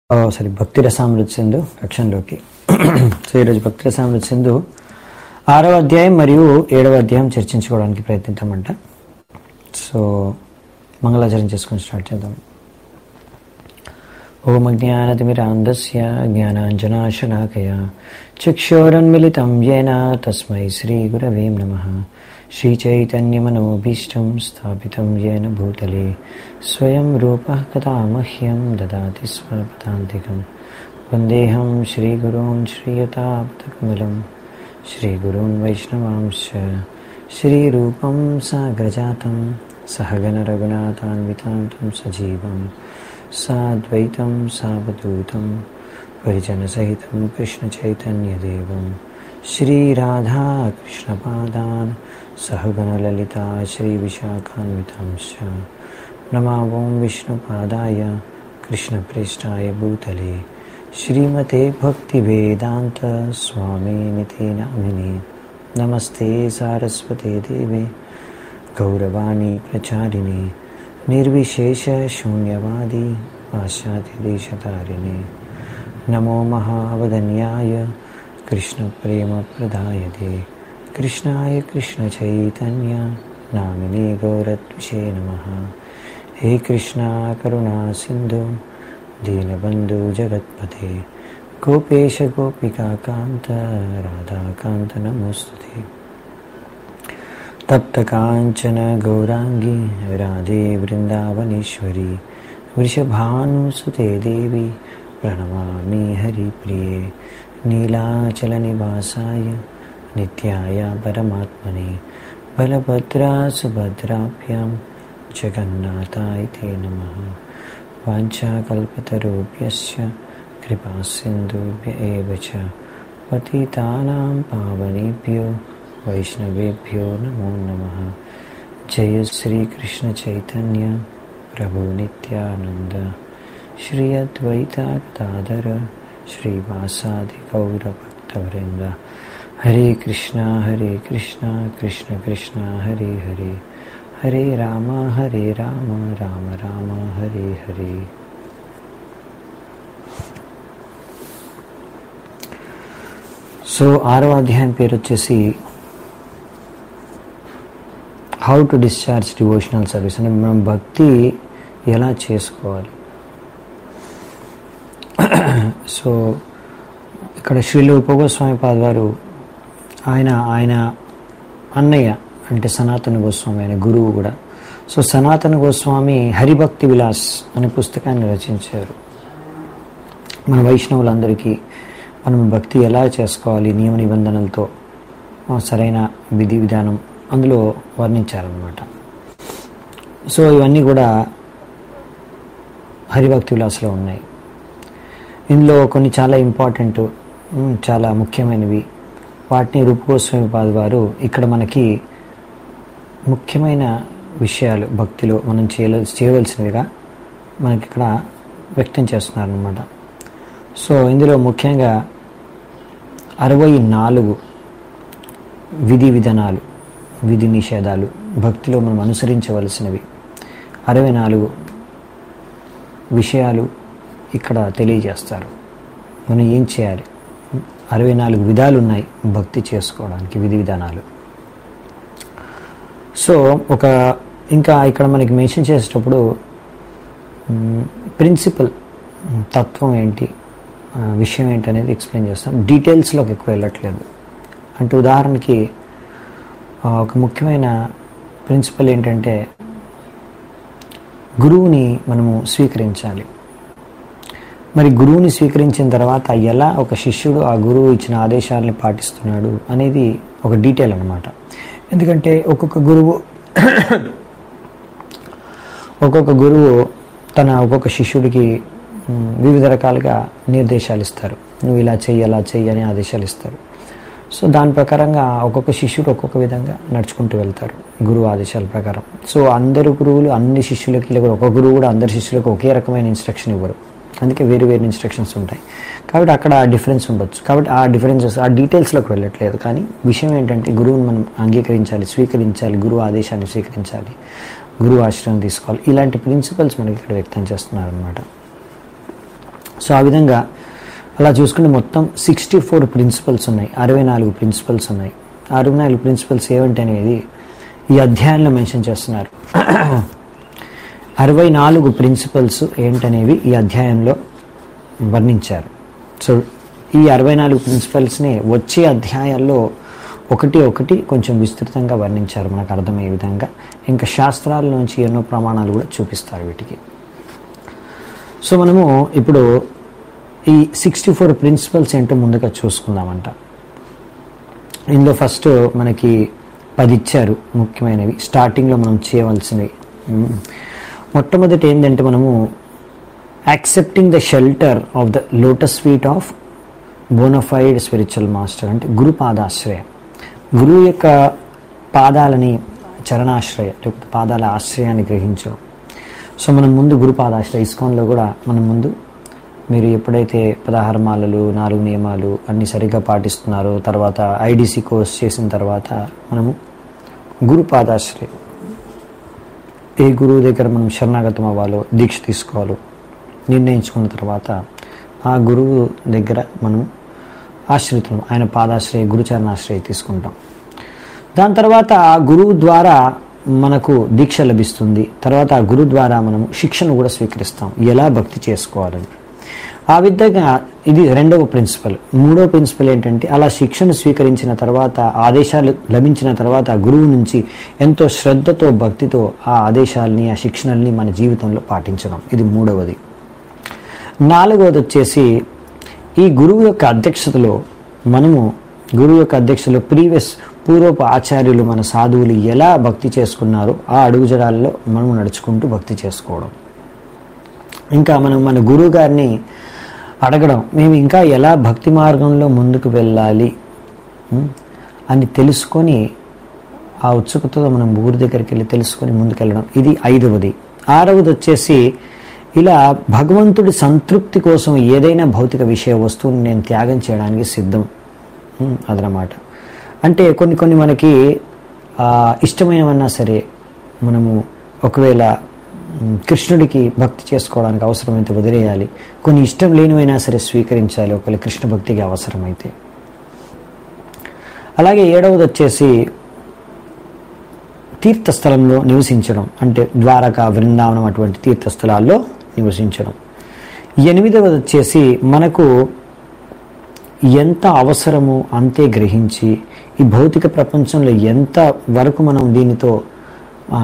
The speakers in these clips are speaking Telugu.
సారీ భక్తి రసామృత్ సింధు కక్షంలోకి సో ఈరోజు భక్తి రసామృత్ సింధు ఆరవ అధ్యాయం మరియు ఏడవ అధ్యాయం చర్చించుకోవడానికి ప్రయత్నిద్దామంట సో మంగళాచరణ చేసుకొని స్టార్ట్ చేద్దాం ఓం అజ్ఞానతిమిరాంధస్య జ్ఞానాంజనాశలాకయ చక్షోరన్మిళితం येन తస్మై శ్రీగురవే నమः श्रीचैतन्यमनोभीष्टं स्थापितं येन भूतले स्वयं रूपः कदा मह्यं ददाति स्वपदान्तिकं वन्देऽहं श्रीगुरून् श्रीयतापतकमलं श्रीगुरून् वैष्णवांश्च श्रीरूपं साग्रजातं सहगणरघुनाथान्वितान्तं सजीवं साद्वैतं सावधूतं परिजनसहितं कृष्णचैतन्यदेवं श्रीराधा कृष्णपादान् सहगणललिता श्रीविशाखान्वितांश्च नमावों विष्णुपादाय कृष्णप्रेष्ठाय भूतले श्रीमते भक्तिवेदान्त स्वामिनिति नामिने नमस्ते सारस्वते देवे गौरवाणी प्रचारिणे निर्विशेषशून्यवादी पाश्चात्यदेशतारिणे नमो महावदन्याय कृष्णप्रेमप्रदायते कृष्णाय कृष्णचैतन्य नामिने गौरत्विषे नमः हे कृष्णा करुणा सिन्धु दीनबन्धु जगत्पथे गोपेश गोपिकान्त राधाकान्त नमोऽस्तु ते तप्तकाञ्चन गौराङ्गी राधे वृन्दावनेश्वरी वृषभानुसुते देवी प्रणमामि हरिप्रिये नीलाचलनिवासाय नित्याय परमात्मने बलभद्रा सुभद्राभ्यां जगन्नाथाय ते नमः वाञ्छाकल्पतरुभ्यश्च कृपासिन्धुभ्य एव च पतितानां पावनेभ्यो वैष्णवेभ्यो नमो नमः जय श्रीकृष्णचैतन्य प्रभु नित्यानन्द श्री अद्वैता गदाधर श्रीवासादिगौरभक्तवृन्द हरे कृष्णा हरे कृष्णा कृष्ण कृष्णा हरे हरे हरे राम हरे राम राम राम हरे हरे సో ఆరవ అధ్యాయం పేరు వచ్చేసి how to discharge devotional service అంటే మనం భక్తి ఎలా చేసుకోవాలి సో ఇక్కడ శ్రీలు ఉపగోస్వామి పాద్ వారు ఆయన ఆయన అన్నయ్య అంటే సనాతన గోస్వామి ఆయన గురువు కూడా సో సనాతన గోస్వామి హరిభక్తి విలాస్ అనే పుస్తకాన్ని రచించారు మన వైష్ణవులందరికీ మనం భక్తి ఎలా చేసుకోవాలి నియమ నిబంధనలతో సరైన విధి విధానం అందులో వర్ణించారనమాట సో ఇవన్నీ కూడా హరిభక్తి విలాస్లో ఉన్నాయి ఇందులో కొన్ని చాలా ఇంపార్టెంట్ చాలా ముఖ్యమైనవి వాటిని రూపగోస్వామి పాద్ వారు ఇక్కడ మనకి ముఖ్యమైన విషయాలు భక్తిలో మనం చేయ చేయవలసినవిగా మనకి ఇక్కడ వ్యక్తం చేస్తున్నారు అనమాట సో ఇందులో ముఖ్యంగా అరవై నాలుగు విధి విధానాలు విధి నిషేధాలు భక్తిలో మనం అనుసరించవలసినవి అరవై నాలుగు విషయాలు ఇక్కడ తెలియజేస్తారు మనం ఏం చేయాలి అరవై నాలుగు విధాలు ఉన్నాయి భక్తి చేసుకోవడానికి విధి విధానాలు సో ఒక ఇంకా ఇక్కడ మనకి మెన్షన్ చేసేటప్పుడు ప్రిన్సిపల్ తత్వం ఏంటి విషయం ఏంటి అనేది ఎక్స్ప్లెయిన్ చేస్తాం డీటెయిల్స్లోకి ఎక్కువ వెళ్ళట్లేదు అంటే ఉదాహరణకి ఒక ముఖ్యమైన ప్రిన్సిపల్ ఏంటంటే గురువుని మనము స్వీకరించాలి మరి గురువుని స్వీకరించిన తర్వాత ఎలా ఒక శిష్యుడు ఆ గురువు ఇచ్చిన ఆదేశాలని పాటిస్తున్నాడు అనేది ఒక డీటెయిల్ అనమాట ఎందుకంటే ఒక్కొక్క గురువు ఒక్కొక్క గురువు తన ఒక్కొక్క శిష్యుడికి వివిధ రకాలుగా నిర్దేశాలు ఇస్తారు నువ్వు ఇలా చెయ్యి అలా చెయ్యి అని ఆదేశాలు ఇస్తారు సో దాని ప్రకారంగా ఒక్కొక్క శిష్యుడు ఒక్కొక్క విధంగా నడుచుకుంటూ వెళ్తారు గురువు ఆదేశాల ప్రకారం సో అందరు గురువులు అన్ని శిష్యులకి లేకపోతే ఒక గురువు కూడా అందరి శిష్యులకు ఒకే రకమైన ఇన్స్ట్రక్షన్ ఇవ్వరు అందుకే వేరు వేరు ఇన్స్ట్రక్షన్స్ ఉంటాయి కాబట్టి అక్కడ ఆ డిఫరెన్స్ ఉండొచ్చు కాబట్టి ఆ డిఫరెన్సెస్ ఆ డీటెయిల్స్లోకి వెళ్ళట్లేదు కానీ విషయం ఏంటంటే గురువుని మనం అంగీకరించాలి స్వీకరించాలి గురువు ఆదేశాన్ని స్వీకరించాలి గురువు ఆశ్రయం తీసుకోవాలి ఇలాంటి ప్రిన్సిపల్స్ మనకి ఇక్కడ వ్యక్తం చేస్తున్నారు అనమాట సో ఆ విధంగా అలా చూసుకుంటే మొత్తం సిక్స్టీ ఫోర్ ప్రిన్సిపల్స్ ఉన్నాయి అరవై నాలుగు ప్రిన్సిపల్స్ ఉన్నాయి ఆ అరవై నాలుగు ప్రిన్సిపల్స్ ఏమిటి అనేది ఈ అధ్యాయంలో మెన్షన్ చేస్తున్నారు అరవై నాలుగు ప్రిన్సిపల్స్ ఏంటనేవి ఈ అధ్యాయంలో వర్ణించారు సో ఈ అరవై నాలుగు ప్రిన్సిపల్స్ని వచ్చే అధ్యాయాల్లో ఒకటి ఒకటి కొంచెం విస్తృతంగా వర్ణించారు మనకు అర్థమయ్యే విధంగా ఇంకా శాస్త్రాల నుంచి ఎన్నో ప్రమాణాలు కూడా చూపిస్తారు వీటికి సో మనము ఇప్పుడు ఈ సిక్స్టీ ఫోర్ ప్రిన్సిపల్స్ ఏంటో ముందుగా చూసుకుందామంట ఇందులో ఫస్ట్ మనకి పది ఇచ్చారు ముఖ్యమైనవి స్టార్టింగ్లో మనం చేయవలసినవి మ్మ్. మొట్టమొదటి ఏంటంటే మనము accepting the shelter of the lotus feet of bona fide spiritual master అంటే గురు పాదాశ్రయం గురువు యొక్క పాదాలని చరణాశ్రయ లేకపోతే పాదాల ఆశ్రయాన్ని గ్రహించడం సో మనం ముందు గురు పాదాశ్రయ ఇస్కాన్లో కూడా మనం ముందు మీరు ఎప్పుడైతే పదహారు మాలలు నాలుగు నియమాలు అన్ని సరిగ్గా పాటిస్తున్నారో తర్వాత ఐడిసి కోర్స్ చేసిన తర్వాత మనము గురు పాదాశ్రయం ఏ గురువు దగ్గర మనం శరణాగతం అవ్వాలో దీక్ష తీసుకోవాలో నిర్ణయించుకున్న తర్వాత ఆ గురువు దగ్గర మనం ఆశ్రితం ఆయన పాదాశ్రయ గురుచరణాశ్రయ తీసుకుంటాం దాని తర్వాత ఆ గురువు ద్వారా మనకు దీక్ష లభిస్తుంది తర్వాత ఆ గురువు ద్వారా మనం శిక్షణ కూడా స్వీకరిస్తాం ఎలా భక్తి చేసుకోవాలని ఆ విధంగా ఇది రెండవ ప్రిన్సిపల్ మూడవ ప్రిన్సిపల్ ఏంటంటే అలా శిక్షణ స్వీకరించిన తర్వాత ఆదేశాలు లభించిన తర్వాత ఆ గురువు నుంచి ఎంతో శ్రద్ధతో భక్తితో ఆ ఆదేశాలని ఆ శిక్షణల్ని మన జీవితంలో పాటించడం ఇది మూడవది నాలుగవది వచ్చేసి ఈ గురువు యొక్క అధ్యక్షతలో మనము గురువు యొక్క అధ్యక్షతలో ప్రీవియస్ పూర్వపు ఆచార్యులు మన సాధువులు ఎలా భక్తి చేసుకున్నారో ఆ అడుగుజడాల్లో మనం నడుచుకుంటూ భక్తి చేసుకోవడం ఇంకా మనం మన గురువు గారిని అడగడం మేము ఇంకా ఎలా భక్తి మార్గంలో ముందుకు వెళ్ళాలి ఉం, అని తెలుసుకొని ఆ ఉత్సుకతతో మనం ఊరి దగ్గరికి వెళ్ళి తెలుసుకొని ముందుకెళ్ళడం ఇది ఐదవది ఆరవది వచ్చేసి ఇలా భగవంతుడి సంతృప్తి కోసం ఏదైనా భౌతిక విషయ వస్తువుని నేను త్యాగం చేయడానికి సిద్ధం ఉం, అదనమాట అంటే కొన్ని కొన్ని మనకి ఆ, ఇష్టమైనవన్నా సరే మనము ఒకవేళ ఉం, కృష్ణుడికి భక్తి చేసుకోవడానికి అవసరమైతే వదిలేయాలి కొన్ని ఇష్టం లేనివైనా సరే స్వీకరించాలి ఒకవేళ కృష్ణ భక్తికి అవసరమైతే అలాగే ఏడవది వచ్చేసి తీర్థస్థలంలో నివసించడం అంటే ద్వారక బృందావనం అటువంటి తీర్థస్థలాల్లో నివసించడం ఎనిమిదవది వచ్చేసి మనకు ఎంత అవసరమో అంతే గ్రహించి ఈ భౌతిక ప్రపంచంలో ఎంత వరకు మనం దీనితో ఆ,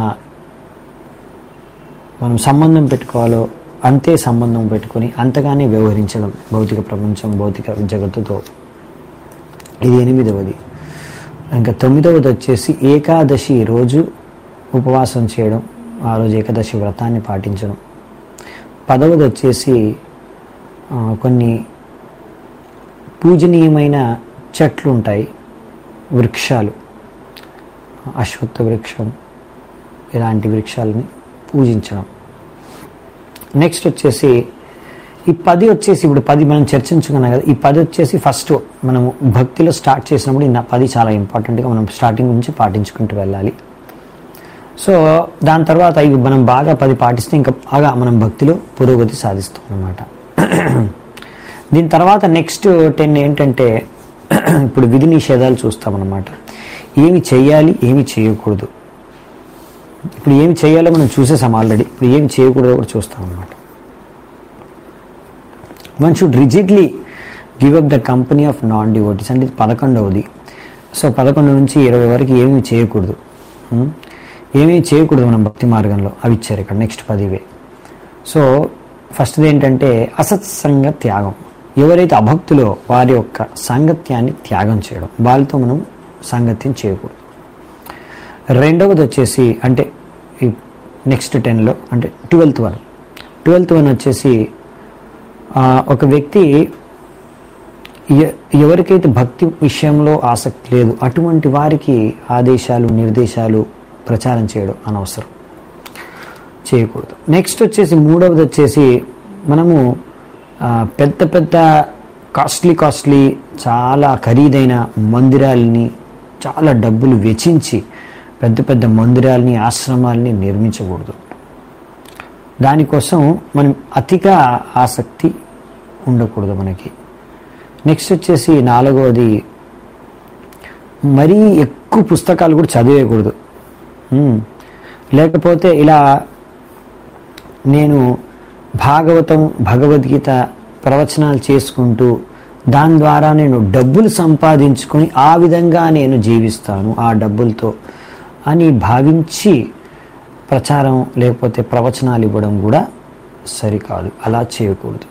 మనం సంబంధం పెట్టుకోవాలో అంతే సంబంధం పెట్టుకొని అంతగానే వ్యవహరించడం భౌతిక ప్రపంచం భౌతిక జగత్తుతో ఇది ఎనిమిదవది ఇంకా తొమ్మిదవది వచ్చేసి ఏకాదశి రోజు ఉపవాసం చేయడం ఆ రోజు ఏకాదశి వ్రతాన్ని పాటించడం పదవది వచ్చేసి ఆ, కొన్ని పూజనీయమైన చెట్లు ఉంటాయి వృక్షాలు అశ్వత్థ వృక్షం ఇలాంటి వృక్షాలని పూజించడం నెక్స్ట్ వచ్చేసి ఈ పది వచ్చేసి ఇప్పుడు పది మనం చర్చించుకున్నాం కదా ఈ పది వచ్చేసి ఫస్ట్ మనము భక్తిలో స్టార్ట్ చేసినప్పుడు ఈ నా- పది చాలా ఇంపార్టెంట్గా మనం స్టార్టింగ్ నుంచి పాటించుకుంటూ వెళ్ళాలి సో దాని తర్వాత ఇవి మనం బాగా పది పాటిస్తే ఇంకా బాగా మనం భక్తిలో పురోగతి సాధిస్తాం అన్నమాట దీని తర్వాత నెక్స్ట్ టెన్ ఏంటంటే ఇప్పుడు విధి నిషేధాలు చూస్తామన్నమాట ఏమి చేయాలి ఏమి చేయకూడదు ఇప్పుడు ఏమి చేయాలో మనం చూసేసాం ఆల్రెడీ ఇప్పుడు ఏమి చేయకూడదో కూడా చూస్తాం అన్నమాట one should rigidly give up the company of non devotees అంటే ఇది పదకొండవది సో పదకొండు నుంచి ఇరవై వరకు ఏమీ చేయకూడదు ఉం? ఏమీ చేయకూడదు మనం భక్తి మార్గంలో అవి ఇచ్చారు ఇక్కడ నెక్స్ట్ పదివే సో ఫస్ట్ది ఏంటంటే అసత్సంగ త్యాగం ఎవరైతే అభక్తులో వారి యొక్క సాంగత్యాన్ని త్యాగం చేయడం వాళ్ళతో మనం సాంగత్యం చేయకూడదు రెండవది వచ్చేసి అంటే ఈ నెక్స్ట్ టెన్లో అంటే ట్వెల్త్ వన్ ట్వెల్త్ వన్ వచ్చేసి ఆ, ఒక వ్యక్తి ఎ- ఎవరికైతే భక్తి విషయంలో ఆసక్తి లేదు అటువంటి వారికి ఆదేశాలు నిర్దేశాలు ప్రచారం చేయడం అనవసరం చేయకూడదు నెక్స్ట్ వచ్చేసి మూడవది వచ్చేసి మనము ఆ, పెద్ద పెద్ద కాస్ట్లీ కాస్ట్లీ చాలా ఖరీదైన మందిరాలని చాలా డబ్బులు వెచ్చించి పెద్ద పెద్ద మందిరాలని ఆశ్రమాలని నిర్మించకూడదు దానికోసం మనం అతిగా ఆసక్తి ఉండకూడదు మనకి నెక్స్ట్ వచ్చేసి నాలుగవది మరీ ఎక్కువ పుస్తకాలు కూడా చదివేయకూడదు ఉమ్. లేకపోతే ఇలా నేను భాగవతం భగవద్గీత ప్రవచనాలు చేసుకుంటూ దాని ద్వారా నేను డబ్బులు సంపాదించుకొని ఆ విధంగా నేను జీవిస్తాను ఆ డబ్బులతో అని భావించి ప్రచారం లేకపోతే ప్రవచనాలు ఇవ్వడం కూడా సరికాదు అలా చేయకూడదు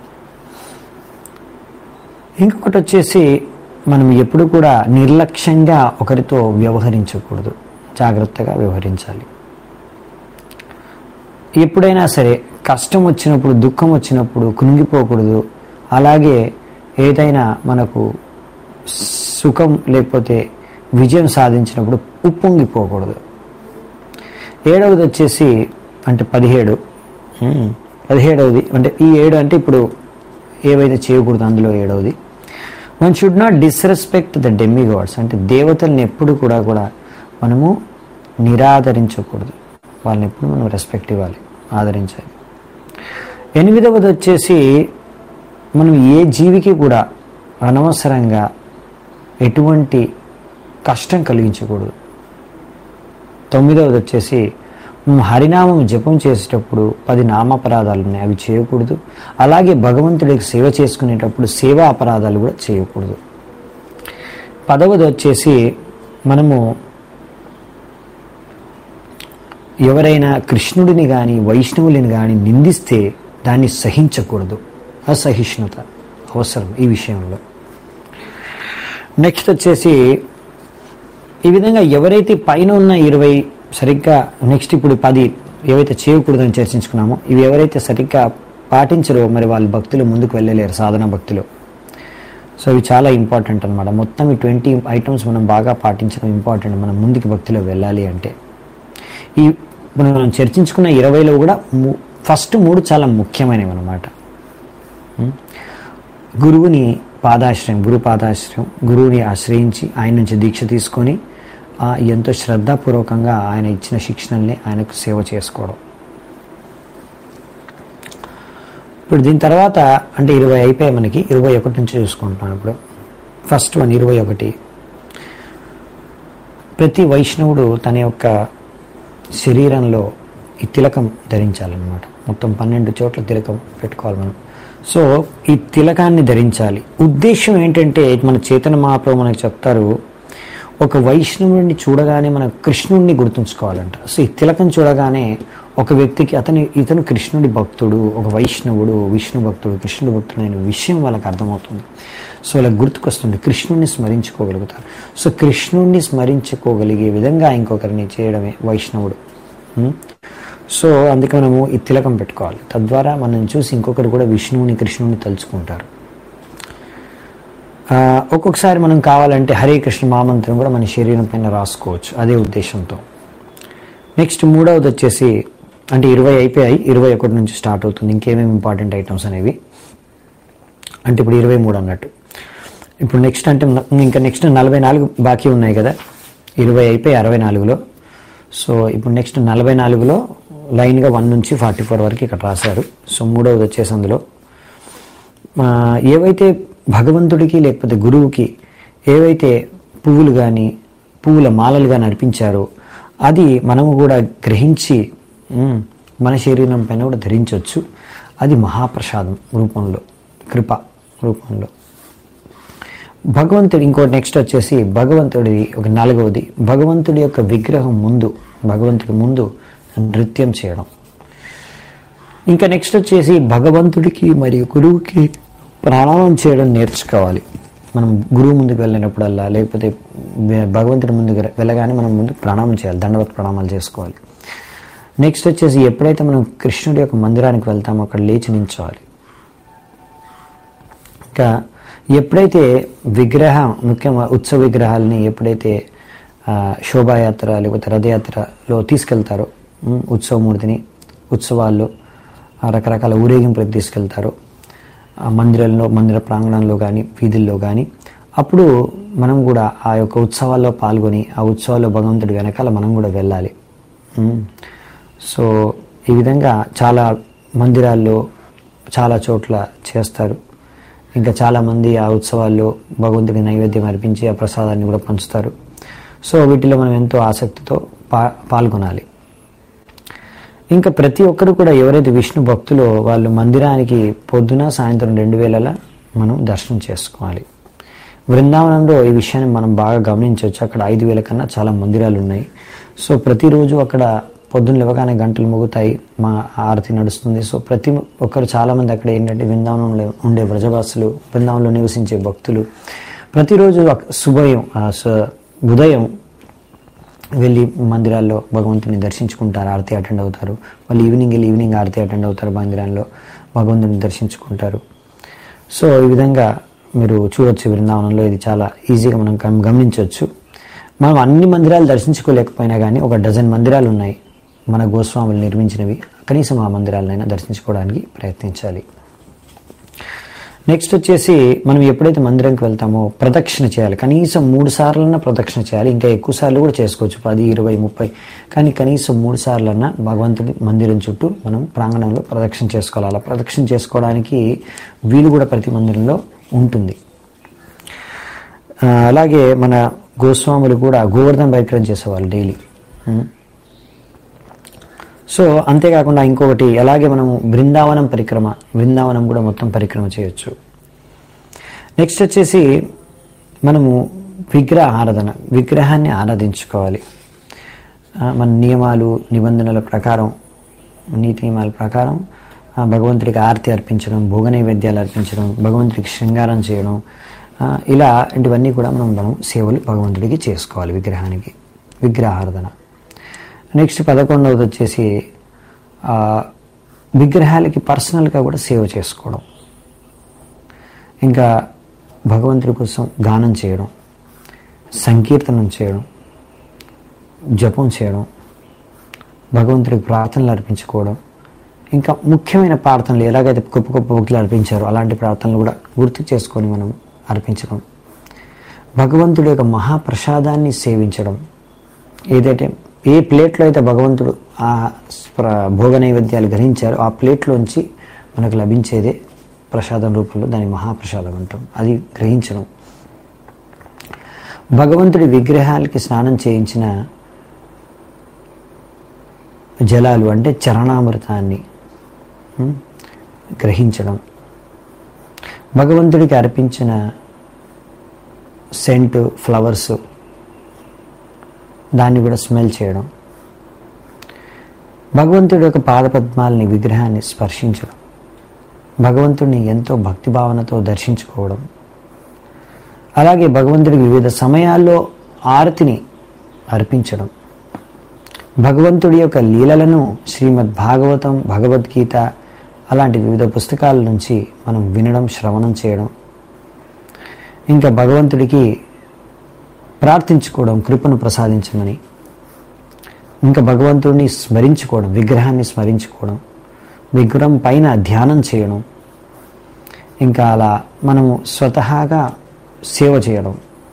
ఇంకొకటి వచ్చేసి మనం ఎప్పుడు కూడా నిర్లక్ష్యంగా ఒకరితో వ్యవహరించకూడదు జాగ్రత్తగా వ్యవహరించాలి ఎప్పుడైనా సరే కష్టం వచ్చినప్పుడు దుఃఖం వచ్చినప్పుడు కృంగిపోకూడదు అలాగే ఏదైనా మనకు సుఖం లేకపోతే విజయం సాధించినప్పుడు ఉప్పొంగిపోకూడదు ఏడవది వచ్చేసి అంటే పదిహేడు ఉమ్, పదిహేడవది అంటే ఈ ఏడు అంటే ఇప్పుడు ఏవైతే చేయకూడదు అందులో ఏడవది one should not disrespect the demigods అంటే దేవతల్ని ఎప్పుడు కూడా కూడా మనము నిరాదరించకూడదు వాళ్ళని ఎప్పుడు మనం రెస్పెక్ట్ ఇవ్వాలి ఆదరించాలి ఎనిమిదవది వచ్చేసి మనం ఏ జీవికి కూడా అనవసరంగా ఎటువంటి కష్టం కలిగించకూడదు తొమ్మిదవది వచ్చేసి మనం హరినామం జపం చేసేటప్పుడు పది నామాపరాధాలు ఉన్నాయి అవి చేయకూడదు అలాగే భగవంతుడికి సేవ చేసుకునేటప్పుడు సేవా అపరాధాలు కూడా చేయకూడదు పదవది వచ్చేసి మనము ఎవరైనా కృష్ణుడిని కానీ వైష్ణవుని కానీ నిందిస్తే దాన్ని సహించకూడదు అసహిష్ణుత అవసరం ఈ విషయంలో నెక్స్ట్ వచ్చేసి ఈ విధంగా ఎవరైతే పైన ఉన్న ఇరవై సరిగ్గా నెక్స్ట్ ఇప్పుడు పది ఏవైతే చేయకూడదని చర్చించుకున్నామో ఇవి ఎవరైతే సరిగ్గా పాటించరో మరి వాళ్ళ భక్తులు ముందుకు వెళ్ళలేరు సాధన భక్తులు సో ఇవి చాలా ఇంపార్టెంట్ అనమాట మొత్తం ఈ ట్వంటీ ఐటమ్స్ మనం బాగా పాటించడం ఇంపార్టెంట్ మనం ముందుకు భక్తిలో వెళ్ళాలి అంటే ఈ ఇప్పుడు మనం చర్చించుకున్న ఇరవైలో కూడా ము- ఫస్ట్ మూడు చాలా ముఖ్యమైనవి అనమాట గురువుని పాదాశ్రయం గురు పాదాశ్రయం గురువుని ఆశ్రయించి ఆయన నుంచి దీక్ష తీసుకొని ఆ ఎంతో శ్రద్ధాపూర్వకంగా ఆయన ఇచ్చిన శిక్షణల్ని ఆయనకు సేవ చేసుకోవడం ఇప్పుడు దీని తర్వాత అంటే ఇరవై అయిపోయి మనకి ఇరవై ఒకటి నుంచి చూసుకుంటున్నాం ఇప్పుడు ఫస్ట్ వన్ ఇరవై ఒకటి ప్రతి వైష్ణవుడు తన యొక్క శరీరంలో ఈ తిలకం ధరించాలన్నమాట మొత్తం పన్నెండు చోట్ల తిలకం పెట్టుకోవాలి మనం సో ఈ తిలకాన్ని ధరించాలి ఉద్దేశం ఏంటంటే మన చేతన మహాప్రభు మనకు చెప్తారు ఒక వైష్ణవుడిని చూడగానే మనం కృష్ణుడిని గుర్తుంచుకోవాలంట సో ఈ తిలకం చూడగానే ఒక వ్యక్తికి అతని ఇతను కృష్ణుడి భక్తుడు ఒక వైష్ణవుడు విష్ణు భక్తుడు కృష్ణుడి భక్తుడు అనే విషయం వాళ్ళకి అర్థమవుతుంది సో వాళ్ళకి గుర్తుకొస్తుంది కృష్ణుడిని స్మరించుకోగలుగుతారు సో కృష్ణుడిని స్మరించుకోగలిగే విధంగా ఇంకొకరిని చేయడమే వైష్ణవుడు ఉం? సో అందుకే మనము ఈ తిలకం పెట్టుకోవాలి తద్వారా మనం చూసి ఇంకొకరు కూడా విష్ణువుని కృష్ణుని తలుచుకుంటారు ఆ, ఒక్కొక్కసారి మనం కావాలంటే హరే కృష్ణ మహామంత్రం కూడా మన శరీరం పైన రాసుకోవచ్చు అదే ఉద్దేశంతో నెక్స్ట్ మూడవది వచ్చేసి అంటే ఇరవై అయిపోయాయి ఇరవై ఒకటి నుంచి స్టార్ట్ అవుతుంది ఇంకేమేమి ఇంపార్టెంట్ ఐటమ్స్ అనేవి అంటే ఇప్పుడు ఇరవై మూడు అన్నట్టు ఇప్పుడు నెక్స్ట్ అంటే న- ఇంకా నెక్స్ట్ నలభై నాలుగు బాకీ ఉన్నాయి కదా ఇరవై అయిపోయి అరవై నాలుగులో సో ఇప్పుడు నెక్స్ట్ నలభై నాలుగులో లైన్గా వన్ నుంచి ఫార్టీ ఫోర్ వరకు ఇక్కడ రాశారు సో మూడవది వచ్చేసి అందులో ఆ, ఏవైతే భగవంతుడికి లేకపోతే గురువుకి ఏవైతే పువ్వులు కానీ పువ్వుల మాలలు కానీ అర్పించారో అది మనము కూడా గ్రహించి ఉమ్, మన శరీరం పైన కూడా ధరించవచ్చు అది మహాప్రసాదం రూపంలో కృప రూపంలో భగవంతుడి ఇంకో నెక్స్ట్ వచ్చేసి భగవంతుడి ఒక నాలుగవది భగవంతుడి యొక్క విగ్రహం ముందు భగవంతుడి ముందు నృత్యం చేయడం ఇంకా నెక్స్ట్ వచ్చేసి భగవంతుడికి మరియు గురువుకి ప్రణామం చేయడం నేర్చుకోవాలి మనం గురువు ముందుకు వెళ్ళినప్పుడల్లా లేకపోతే వే- భగవంతుడి ముందుకు వెళ్ళగానే మనం ముందు ప్రణామం చేయాలి దండవత్ ప్రణామాలు చేసుకోవాలి నెక్స్ట్ వచ్చేసి ఎప్పుడైతే మనం కృష్ణుడి యొక్క మందిరానికి వెళ్తామో అక్కడ లేచి నించోవాలి ఇంకా ఎప్పుడైతే విగ్రహం ముఖ్యంగా ఉత్సవ విగ్రహాలని ఎప్పుడైతే ఆ, శోభాయాత్ర లేకపోతే రథయాత్రలో తీసుకెళ్తారో ఉమ్, ఉత్సవమూర్తిని ఉత్సవాల్లో ఆ, రకరకాల ఊరేగింపులకు తీసుకెళ్తారో ఆ మందిరంలో మందిర ప్రాంగణంలో కానీ వీధుల్లో కానీ అప్పుడు మనం కూడా ఆ యొక్క ఉత్సవాల్లో పాల్గొని ఆ ఉత్సవాల్లో భగవంతుడి వెనకాల మనం కూడా వెళ్ళాలి ఉమ్. సో ఈ విధంగా చాలా మందిరాల్లో చాలా చోట్ల చేస్తారు ఇంకా చాలామంది ఆ ఉత్సవాల్లో భగవంతుడి నైవేద్యం అర్పించి ఆ ప్రసాదాన్ని కూడా పంచుతారు సో వీటిలో మనం ఎంతో ఆసక్తితో పా పాల్గొనాలి ఇంకా ప్రతి ఒక్కరు కూడా ఎవరైతే విష్ణు భక్తులో వాళ్ళు మందిరానికి పొద్దున సాయంత్రం రెండు వేళలా మనం దర్శనం చేసుకోవాలి బృందావనంలో ఈ విషయాన్ని మనం బాగా గమనించవచ్చు అక్కడ ఐదు వేల కన్నా చాలా మందిరాలు ఉన్నాయి సో ప్రతిరోజు అక్కడ పొద్దున్న లేవగానే గంటలు మోగుతాయి మా ఆరతి నడుస్తుంది సో ప్రతి ఒక్కరు చాలామంది అక్కడ ఏంటంటే బృందావనంలో ఉండే వ్రజవాసులు బృందావనంలో నివసించే భక్తులు ప్రతిరోజు అక్- శుభయం ఆ స- ఉదయం వెళ్ళి మందిరాల్లో భగవంతుని దర్శించుకుంటారు ఆరతి అటెండ్ అవుతారు వాళ్ళు ఈవినింగ్ వెళ్ళి ఈవినింగ్ ఆరతి అటెండ్ అవుతారు మందిరాల్లో భగవంతుని దర్శించుకుంటారు సో ఈ విధంగా మీరు చూడొచ్చు బృందావనంలో ఇది చాలా ఈజీగా మనం గమ- గమనించవచ్చు మనం అన్ని మందిరాలు దర్శించుకోలేకపోయినా కానీ ఒక డజన్ మందిరాలు ఉన్నాయి మన గోస్వాములు నిర్మించినవి కనీసం ఆ మందిరాలనైనా దర్శించుకోవడానికి ప్రయత్నించాలి నెక్స్ట్ వచ్చేసి మనం ఎప్పుడైతే మందిరంకి వెళ్తామో ప్రదక్షిణ చేయాలి కనీసం మూడు సార్లన్నా ప్రదక్షిణ చేయాలి ఇంకా ఎక్కువ సార్లు కూడా చేసుకోవచ్చు పది ఇరవై ముప్పై కానీ కనీసం మూడు సార్లన్నా భగవంతుడి మందిరం చుట్టూ మనం ప్రాంగణంలో ప్రదక్షిణ చేసుకోవాలి అలా ప్రదక్షిణ చేసుకోవడానికి వీలు కూడా ప్రతి మందిరంలో ఉంటుంది ఆ, అలాగే మన గోస్వాములు కూడా గోవర్ధన పరిక్రమ చేసేవాళ్ళు డైలీ ఉం. సో అంతేకాకుండా ఇంకొకటి అలాగే మనము బృందావనం పరిక్రమ బృందావనం కూడా మొత్తం పరిక్రమ చేయొచ్చు నెక్స్ట్ వచ్చేసి మనము విగ్రహ ఆరాధన విగ్రహాన్ని ఆరాధించుకోవాలి ఆ, మన నియమాలు నిబంధనల ప్రకారం నీతి నియమాల ప్రకారం ఆ, భగవంతుడికి ఆరతి అర్పించడం భోగ నైవేద్యాలు అర్పించడం భగవంతుడికి శృంగారం చేయడం ఆ, ఇలా ఇవన్నీ కూడా మనం మనం సేవలు భగవంతుడికి చేసుకోవాలి విగ్రహానికి విగ్రహ ఆరాధన నెక్స్ట్ పదకొండవది వచ్చేసి ఆ, విగ్రహాలకి పర్సనల్గా కూడా సేవ చేసుకోవడం ఇంకా భగవంతుడి కోసం గానం చేయడం సంకీర్తనం చేయడం జపం చేయడం భగవంతుడికి ప్రార్థనలు అర్పించుకోవడం ఇంకా ముఖ్యమైన ప్రార్థనలు ఎలాగైతే గొప్ప గొప్ప భక్తులు అర్పించారో అలాంటి ప్రార్థనలు కూడా గుర్తు చేసుకొని మనం అర్పించడం భగవంతుడి యొక్క మహాప్రసాదాన్ని సేవించడం ఏదైతే ఏ ప్లేట్లో అయితే భగవంతుడు ఆ ప్ర- భోగ నైవేద్యాలు గ్రహించారో ఆ ప్లేట్లోంచి మనకు లభించేదే ప్రసాదం రూపంలో దాని మహాప్రసాదం అంటాం అది గ్రహించడం భగవంతుడి విగ్రహాలకి స్నానం చేయించిన జలాలు అంటే చరణామృతాన్ని ఉం, గ్రహించడం భగవంతుడికి అర్పించిన సెంట్ ఫ్లవర్స్ దాన్ని కూడా స్మెల్ చేయడం భగవంతుడి యొక్క పాదపద్మాలని విగ్రహాన్ని స్పర్శించడం భగవంతుడిని ఎంతో భక్తిభావనతో దర్శించుకోవడం అలాగే భగవంతుడికి వివిధ సమయాల్లో ఆరతిని అర్పించడం భగవంతుడి యొక్క లీలలను శ్రీమద్ భాగవతం భగవద్గీత అలాంటి వివిధ పుస్తకాల నుంచి మనం వినడం శ్రవణం చేయడం ఇంకా భగవంతుడికి ప్రార్థించుకోవడం కృపను ప్రసాదించమని ఇంకా భగవంతుడిని స్మరించుకోవడం విగ్రహాన్ని స్మరించుకోవడం విగ్రహం పైన ధ్యానం చేయడం ఇంకా అలా మనము స్వతహాగా సేవ చేయడం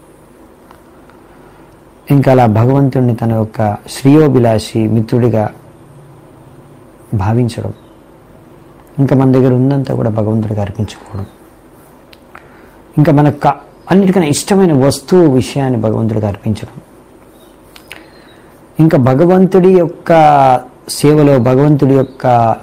ఇంకా అలా భగవంతుడిని తన యొక్క శ్రేయోభిలాషి మిత్రుడిగా భావించడం ఇంకా మన దగ్గర ఉందంతా కూడా భగవంతుడికి అర్పించుకోవడం ఇంకా మనకు కా- అన్నిటికన్నా ఇష్టమైన వస్తువు విషయాన్ని భగవంతుడికి అర్పించడం ఇంకా భగవంతుడి యొక్క సేవలో భగవంతుడి యొక్క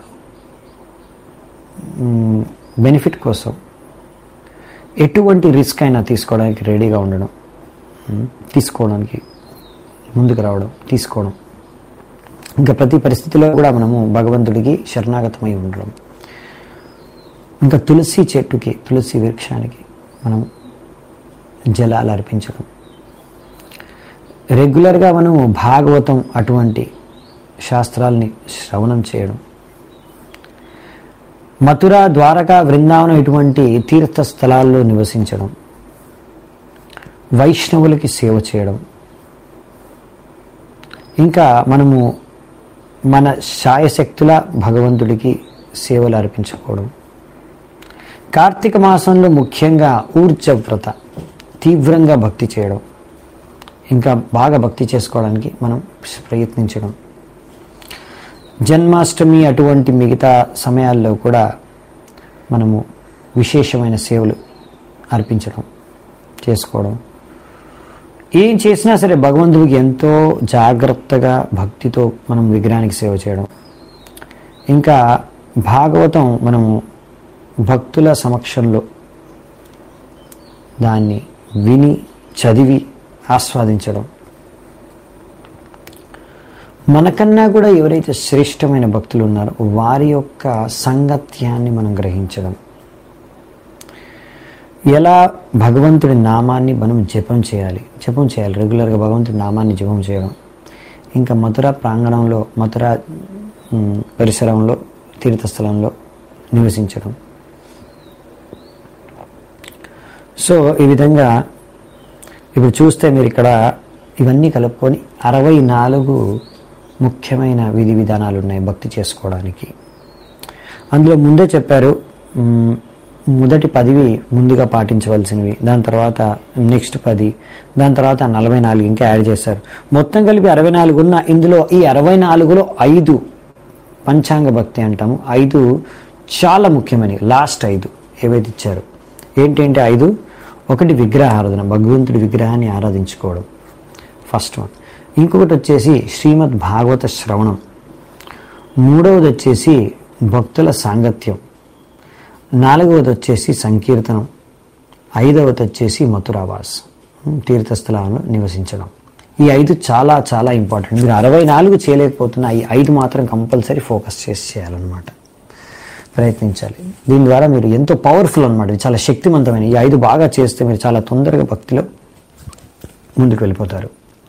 బెనిఫిట్ కోసం ఎటువంటి రిస్క్ అయినా తీసుకోవడానికి రెడీగా ఉండడం ఉమ్, తీసుకోవడానికి ముందుకు రావడం తీసుకోవడం ఇంకా ప్రతి పరిస్థితిలో కూడా మనము భగవంతుడికి శరణాగతమై ఉండడం ఇంకా తులసి చెట్టుకి తులసి వృక్షానికి మనం జలాలు అర్పించడం రెగ్యులర్గా మనము భాగవతం అటువంటి శాస్త్రాల్ని శ్రవణం చేయడం మథుర ద్వారకా బృందావనం ఇటువంటి తీర్థ స్థలాల్లో నివసించడం వైష్ణవులకి సేవ చేయడం ఇంకా మనము మన శాయశక్తుల భగవంతుడికి సేవలు అర్పించుకోవడం కార్తీక మాసంలో ముఖ్యంగా ఊర్జవ్రత తీవ్రంగా భక్తి చేయడం ఇంకా బాగా భక్తి చేసుకోవడానికి మనం ప్రయత్నించడం జన్మాష్టమి అటువంటి మిగతా సమయాల్లో కూడా మనము విశేషమైన సేవలు అర్పించడం చేసుకోవడం ఏం చేసినా సరే భగవంతుడికి ఎంతో జాగ్రత్తగా భక్తితో మనం విగ్రహానికి సేవ చేయడం ఇంకా భాగవతం మనము భక్తుల సమక్షంలో దాన్ని విని చదివి ఆస్వాదించడం మనకన్నా కూడా ఎవరైతే శ్రేష్టమైన భక్తులు ఉన్నారో వారి యొక్క సంగత్యాన్ని మనం గ్రహించడం ఎలా భగవంతుడి నామాన్ని మనం జపం చేయాలి జపం చేయాలి రెగ్యులర్గా భగవంతుడి నామాన్ని జపం చేయడం ఇంకా మథుర ప్రాంగణంలో మథుర ఉమ్, పరిసరంలో తీర్థస్థలంలో నివసించడం సో ఈ విధంగా ఇప్పుడు చూస్తే మీరు ఇక్కడ ఇవన్నీ కలుపుకొని అరవై నాలుగు ముఖ్యమైన విధి విధానాలు ఉన్నాయి భక్తి చేసుకోవడానికి అందులో ముందే చెప్పారు మ్, మొదటి పదివి ముందుగా పాటించవలసినవి దాని తర్వాత నెక్స్ట్ పది దాని తర్వాత నలభై నాలుగు ఇంకా యాడ్ చేశారు మొత్తం కలిపి అరవై నాలుగు ఉన్న ఇందులో ఈ అరవై నాలుగులో ఐదు పంచాంగ భక్తి అంటాము ఐదు చాలా ముఖ్యమైనవి లాస్ట్ ఐదు ఏవైతే ఇచ్చారు ఏంటంటే ఐదు ఒకటి విగ్రహారాధన భగవంతుడి విగ్రహాన్ని ఆరాధించుకోవడం ఫస్ట్ వన్ ఇంకొకటి వచ్చేసి శ్రీమద్ భాగవత శ్రవణం మూడవది వచ్చేసి భక్తుల సాంగత్యం నాలుగవది వచ్చేసి సంకీర్తనం ఐదవది వచ్చేసి మథురావాస్ ఉమ్, తీర్థస్థలాలను నివసించడం ఈ ఐదు చాలా చాలా ఇంపార్టెంట్ మీరు అరవై నాలుగు చేయలేకపోతున్నా ఈ ఐదు మాత్రం కంపల్సరీ ఫోకస్ చేసి చేయాలన్నమాట ప్రయత్నించాలి దీని ద్వారా మీరు ఎంతో పవర్ఫుల్ అనమాట ఇది చాలా శక్తివంతమైన ఈ ఐదు బాగా చేస్తే మీరు చాలా తొందరగా భక్తిలో ముందుకు వెళ్ళిపోతారు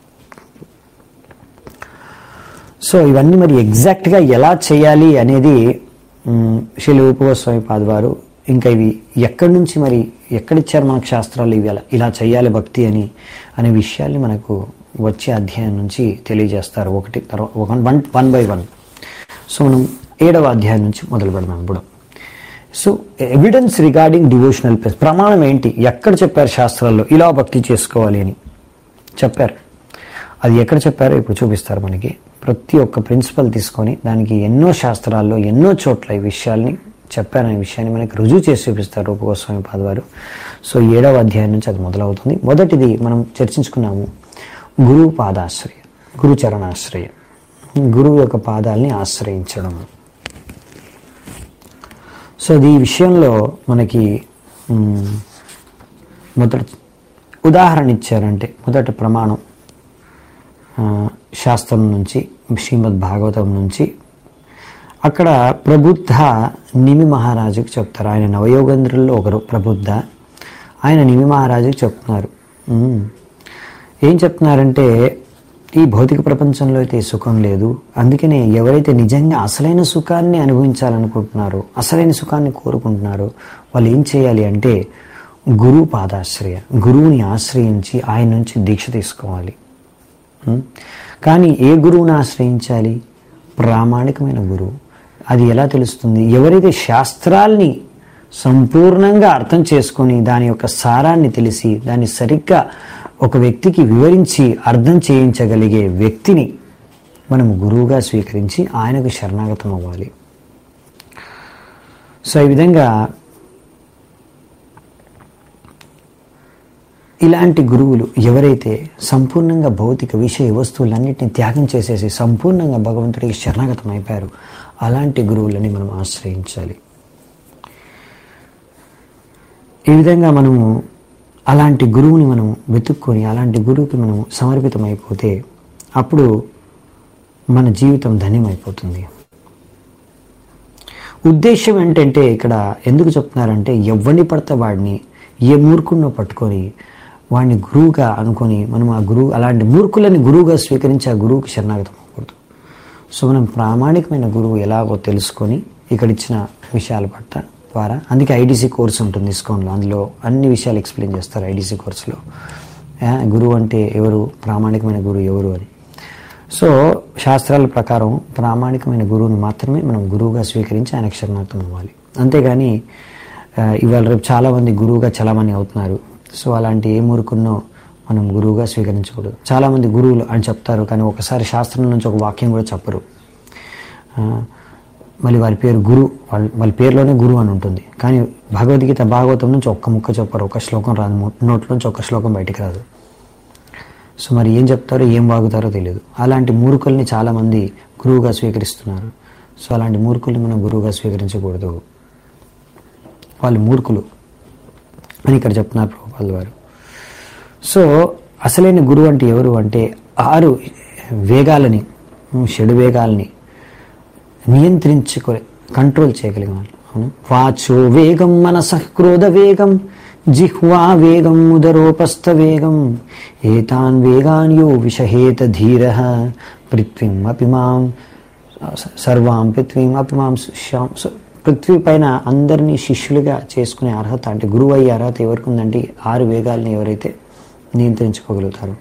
సో ఇవన్నీ మరి ఎగ్జాక్ట్గా ఎలా చేయాలి అనేది మ్, శ్రీ ఉపగోస్వామి పాదవారు ఇంకా ఇవి ఎక్కడి నుంచి మరి ఎక్కడిచ్చారు మనకు శాస్త్రాలు ఇవి ఎలా ఇలా చేయాలి భక్తి అని అనే విషయాల్ని మనకు వచ్చే అధ్యాయం నుంచి తెలియజేస్తారు ఒకటి తర్వాత one one one by one so మనం ఏడవ అధ్యాయం నుంచి మొదలు పెడదాం ఇప్పుడు so evidence regarding devotional place ప్రమాణం ఏంటి ఎక్కడ చెప్పారు శాస్త్రాల్లో ఇలా భక్తి చేసుకోవాలి అని చెప్పారు అది ఎక్కడ చెప్పారో ఇప్పుడు చూపిస్తారు మనకి ప్రతి ఒక్క ప్రిన్సిపల్ తీసుకొని దానికి ఎన్నో శాస్త్రాల్లో ఎన్నో చోట్ల ఈ విషయాల్ని చెప్పారనే విషయాన్ని మనకి రుజువు చేసి చూపిస్తారు రూపగోస్వామి పాదవారు సో ఏడవ అధ్యాయం నుంచి అది మొదలవుతుంది మొదటిది మనం చర్చించుకున్నాము గురువు పాదాశ్రయ గురు చరణాశ్రయ గురువు యొక్క పాదాలని ఆశ్రయించడం సో అది ఈ విషయంలో మనకి మ్, మొదటి ఉదాహరణ ఇచ్చారంటే మొదటి ప్రమాణం ఆ, శాస్త్రం నుంచి శ్రీమద్ భాగవతం నుంచి అక్కడ ప్రబుద్ధ నిమి మహారాజుకి చెప్తారు ఆయన నవయోగేంద్రుల్లో ఒకరు ప్రబుద్ధ ఆయన నిమి మహారాజుకి చెప్తున్నారు "ఉమ్, ఏం చెప్తున్నారంటే ఈ భౌతిక ప్రపంచంలో అయితే ఈ సుఖం లేదు అందుకనే ఎవరైతే నిజంగా అసలైన సుఖాన్ని అనుభవించాలనుకుంటున్నారో అసలైన సుఖాన్ని కోరుకుంటున్నారో వాళ్ళు ఏం చేయాలి అంటే గురువు పాదాశ్రయ గురువుని ఆశ్రయించి ఆయన నుంచి దీక్ష తీసుకోవాలి ఉం? కానీ ఏ గురువుని ఆశ్రయించాలి ప్రామాణికమైన గురువు అది ఎలా తెలుస్తుంది ఎవరైతే శాస్త్రాల్ని సంపూర్ణంగా అర్థం చేసుకొని దాని యొక్క సారాన్ని తెలిసి దాన్ని సరిగ్గా ఒక వ్యక్తికి వివరించి అర్థం చేయించగలిగే వ్యక్తిని మనం గురువుగా స్వీకరించి ఆయనకు శరణాగతం అవ్వాలి సో ఈ విధంగా ఇలాంటి గురువులు ఎవరైతే సంపూర్ణంగా భౌతిక విషయ వస్తువులన్నింటినీ త్యాగం చేసేసి సంపూర్ణంగా భగవంతుడికి శరణాగతం అయిపోయారు అలాంటి గురువులని మనం ఆశ్రయించాలి ఈ విధంగా మనము అలాంటి గురువుని మనం వెతుక్కొని అలాంటి గురువుకి మనం సమర్పితమైపోతే అప్పుడు మన జీవితం ధన్యమైపోతుంది ఉద్దేశం ఏంటంటే ఇక్కడ ఎందుకు చెప్తున్నారంటే ఎవరిని పడితే వాడిని ఏ మూర్ఖుడినో పట్టుకొని వాడిని గురువుగా అనుకొని మనం ఆ గురువు అలాంటి మూర్ఖులని గురువుగా స్వీకరించి ఆ గురువుకి శరణాగతం అవ్వకూడదు సో మనం ప్రామాణికమైన గురువు ఎలాగో తెలుసుకొని ఇక్కడ ఇచ్చిన విషయాల పట్ల ద్వారా అందుకే ఐడీసీ కోర్స్ ఉంటుంది ఇస్కాన్లో అందులో అన్ని విషయాలు ఎక్స్ప్లెయిన్ చేస్తారు ఐడీసీ కోర్సులో ఆ, గురువు అంటే ఎవరు ప్రామాణికమైన గురువు ఎవరు అని సో శాస్త్రాల ప్రకారం ప్రామాణికమైన గురువుని మాత్రమే మనం గురువుగా స్వీకరించి ఆయనకు శరణార్థం అవ్వాలి అంతేగాని ఆ, ఇవాళ రేపు చాలామంది గురువుగా చాలామంది అవుతున్నారు సో అలాంటి ఏ మురుకున్నో మనం గురువుగా స్వీకరించకూడదు చాలామంది గురువులు అని చెప్తారు కానీ ఒకసారి శాస్త్రం నుంచి ఒక వాక్యం కూడా చెప్పరు ఆ, మళ్ళీ వారి పేరు గురు వాళ్ళ వాళ్ళ పేరులోనే గురు అని ఉంటుంది కానీ భగవద్గీత భాగవతం నుంచి ఒక్క ముక్క చెప్పారు ఒక శ్లోకం రాదు నో- నోట్లోంచి ఒక శ్లోకం బయటికి రాదు సో మరి ఏం చెప్తారో ఏం వాగుతారో తెలియదు అలాంటి మూర్ఖుల్ని చాలామంది గురువుగా స్వీకరిస్తున్నారు సో అలాంటి మూర్ఖుల్ని మనం గురువుగా స్వీకరించకూడదు వాళ్ళు మూర్ఖులు అని ఇక్కడ చెప్తున్నారు ప్రభుపాల్ వారు సో అసలైన గురువు అంటే ఎవరు అంటే ఆరు వేగాలని ఉమ్, షెడు వేగాలని నియంత్రించుకో కంట్రోల్ చేయగలిగిన వాళ్ళు అవును వాచో వేగం మనస క్రోధ వేగం జిహ్వా వేగం ఉదరోపస్థ వేగం ఏతాన్ వేగాన్ యో విషహేత ధీర పృథ్వీం అపిమాం సర్వాం పృథ్వీం అపిమాం శ్యాం సో పృథ్వీ పైన అందరినీ శిష్యులుగా చేసుకునే అర్హత అంటే గురువు అయ్యే అర్హత ఎవరికి ఉందంటే ఈ ఆరు వేగాల్ని ఎవరైతే నియంత్రించుకోగలుగుతారో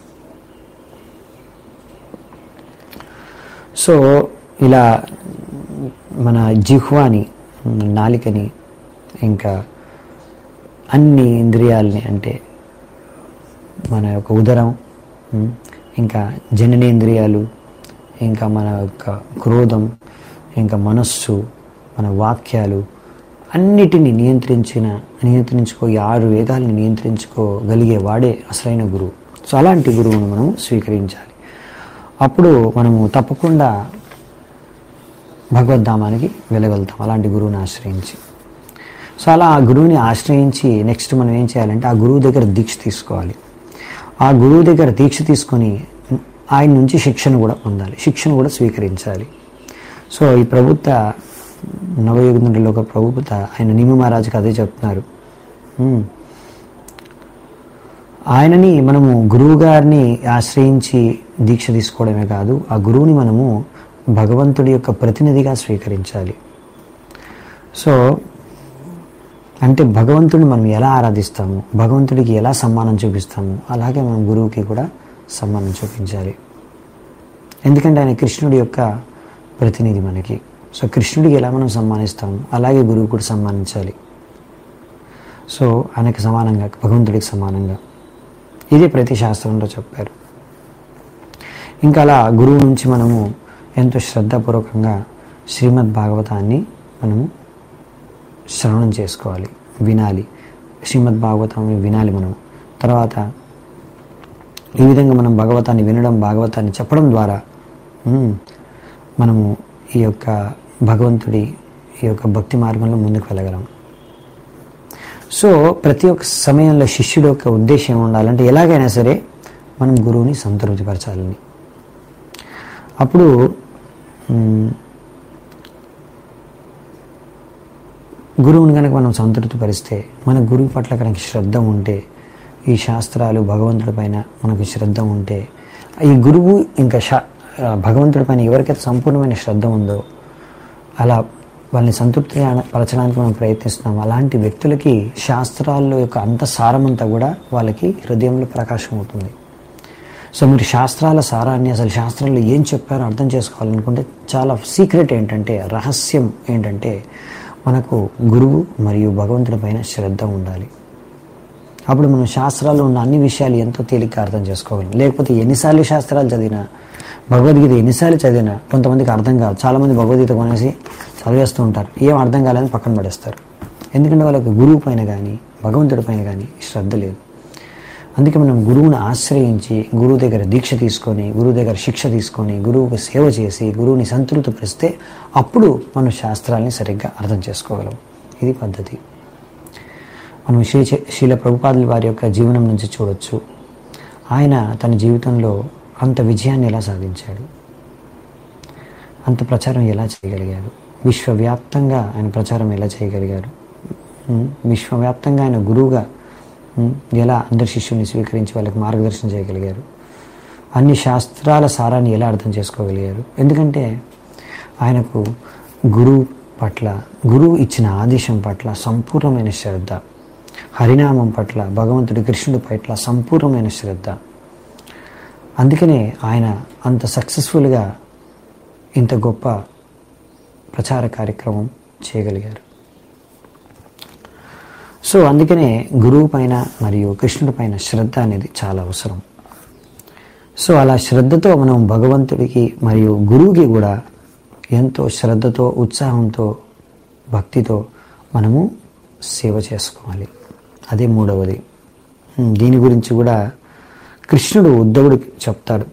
సో ఇలా మన జిహ్వాని నాలికని ఇంకా అన్ని ఇంద్రియాలని అంటే మన యొక్క ఉదరం ఉమ్, ఇంకా జననేంద్రియాలు ఇంకా మన యొక్క క్రోధం ఇంకా మనస్సు మన వాక్యాలు అన్నిటిని నియంత్రించిన నియంత్రించుకో ఈ ఆరు వేదాలని నియంత్రించుకోగలిగే వాడే అసలైన గురువు సో అలాంటి గురువును మనం స్వీకరించాలి అప్పుడు మనము తప్పకుండా భగవద్ధామానికి వెళ్ళగలుగుతాం అలాంటి గురువుని ఆశ్రయించి సో అలా ఆ గురువుని ఆశ్రయించి నెక్స్ట్ మనం ఏం చేయాలంటే ఆ గురువు దగ్గర దీక్ష తీసుకోవాలి ఆ గురువు దగ్గర దీక్ష తీసుకొని ఆయన నుంచి శిక్షణ కూడా పొందాలి శిక్షణ కూడా స్వీకరించాలి సో ఈ ప్రభుత్వ నవయుగంలో ఒక ప్రభుత్వ ఆయన నిమి మహారాజుకి అదే చెప్తున్నారు ఉమ్. ఆయనని మనము గురువు గారిని ఆశ్రయించి దీక్ష తీసుకోవడమే కాదు ఆ గురువుని మనము భగవంతుడి యొక్క ప్రతినిధిగా స్వీకరించాలి సో అంటే భగవంతుడిని మనం ఎలా ఆరాధిస్తాము భగవంతుడికి ఎలా సమ్మానం చూపిస్తాము అలాగే మనం గురువుకి కూడా సమ్మానం చూపించాలి ఎందుకంటే ఆయన కృష్ణుడి యొక్క ప్రతినిధి మనకి సో కృష్ణుడికి ఎలా మనం సమ్మానిస్తాము అలాగే గురువు కూడా సమ్మానించాలి సో ఆయనకి సమానంగా భగవంతుడికి సమానంగా ఇది ప్రతి శాస్త్రంలో చెప్పారు ఇంకా అలా గురువు నుంచి మనము ఎంతో శ్రద్ధాపూర్వకంగా శ్రీమద్ భాగవతాన్ని మనము శ్రవణం చేసుకోవాలి వినాలి శ్రీమద్ భాగవతాన్ని వినాలి మనం తర్వాత ఈ విధంగా మనం భాగవతాన్ని వినడం భాగవతాన్ని చెప్పడం ద్వారా ఉమ్, మనము ఈ యొక్క భగవంతుడి ఈ యొక్క భక్తి మార్గంలో ముందుకు వెళ్ళగలం సో ప్రతి ఒక్క సమయంలో శిష్యుడు యొక్క ఉద్దేశం ఏమి ఉండాలంటే ఎలాగైనా సరే మనం గురువుని సంతృప్తిపరచాలని అప్పుడు ఉమ్, గురువుని కనుక మనం సంతృప్తిపరిస్తే మన గురువు పట్ల కనుక శ్రద్ధ ఉంటే ఈ శాస్త్రాలు భగవంతుడి పైన మనకు శ్రద్ధ ఉంటే ఈ గురువు ఇంకా శా ఆ, భగవంతుడి పైన ఎవరికైతే సంపూర్ణమైన శ్రద్ధ ఉందో అలా వాళ్ళని సంతృప్తి పరచడానికి మనం ప్రయత్నిస్తున్నాం అలాంటి వ్యక్తులకి శాస్త్రాల్లో యొక్క అంత సారమంతా కూడా వాళ్ళకి హృదయంలో ప్రకాశం అవుతుంది సో మీరు శాస్త్రాల సారాన్ని అసలు శాస్త్రాల్లో ఏం చెప్పారో అర్థం చేసుకోవాలనుకుంటే చాలా సీక్రెట్ ఏంటంటే రహస్యం ఏంటంటే మనకు గురువు మరియు భగవంతుడి పైన శ్రద్ధ ఉండాలి అప్పుడు మనం శాస్త్రాల్లో ఉన్న అన్ని విషయాలు ఎంతో తేలిగ్గా అర్థం చేసుకోగలం లేకపోతే ఎన్నిసార్లు శాస్త్రాలు చదివినా భగవద్గీత ఎన్నిసార్లు చదివినా కొంతమందికి అర్థం కాదు చాలామంది భగవద్గీత కొనేసి చదివేస్తూ ఉంటారు ఏం అర్థం కాలేదని పక్కన పడేస్తారు ఎందుకంటే వాళ్ళకి గురువు పైన కానీ భగవంతుడి పైన కానీ శ్రద్ధ లేదు అందుకే మనం గురువుని ఆశ్రయించి గురువు దగ్గర దీక్ష తీసుకొని గురువు దగ్గర శిక్ష తీసుకొని గురువుకు సేవ చేసి గురువుని సంతృప్తిపరిస్తే అప్పుడు మనం శాస్త్రాల్ని సరిగ్గా అర్థం చేసుకోగలం ఇది పద్ధతి మనం శ్రీ చే- శీల ప్రభుపాదుల వారి యొక్క జీవనం నుంచి చూడొచ్చు ఆయన తన జీవితంలో అంత విజయాన్ని ఎలా సాధించాడు అంత ప్రచారం ఎలా చేయగలిగారు విశ్వవ్యాప్తంగా ఆయన ప్రచారం ఎలా చేయగలిగారు ఉమ్, విశ్వవ్యాప్తంగా ఆయన గురువుగా ఉమ్, ఎలా అందరి శిష్యుల్ని స్వీకరించి వాళ్ళకి మార్గదర్శనం చేయగలిగారు అన్ని శాస్త్రాల సారాన్ని ఎలా అర్థం చేసుకోగలిగారు ఎందుకంటే ఆయనకు గురువు పట్ల గురువు ఇచ్చిన ఆదేశం పట్ల సంపూర్ణమైన శ్రద్ధ హరినామం పట్ల భగవంతుడి కృష్ణుడి పట్ల సంపూర్ణమైన శ్రద్ధ అందుకనే ఆయన అంత సక్సెస్ఫుల్గా ఇంత గొప్ప ప్రచార కార్యక్రమం చేయగలిగారు సో అందుకనే గురువు పైన మరియు కృష్ణుడి పైన శ్రద్ధ అనేది చాలా అవసరం సో అలా శ్రద్ధతో మనం భగవంతుడికి మరియు గురువుకి కూడా ఎంతో శ్రద్ధతో ఉత్సాహంతో భక్తితో మనము సేవ చేసుకోవాలి అదే మూడవది ఉమ్, దీని గురించి కూడా కృష్ణుడు ఉద్ధవుడికి చెప్తాడు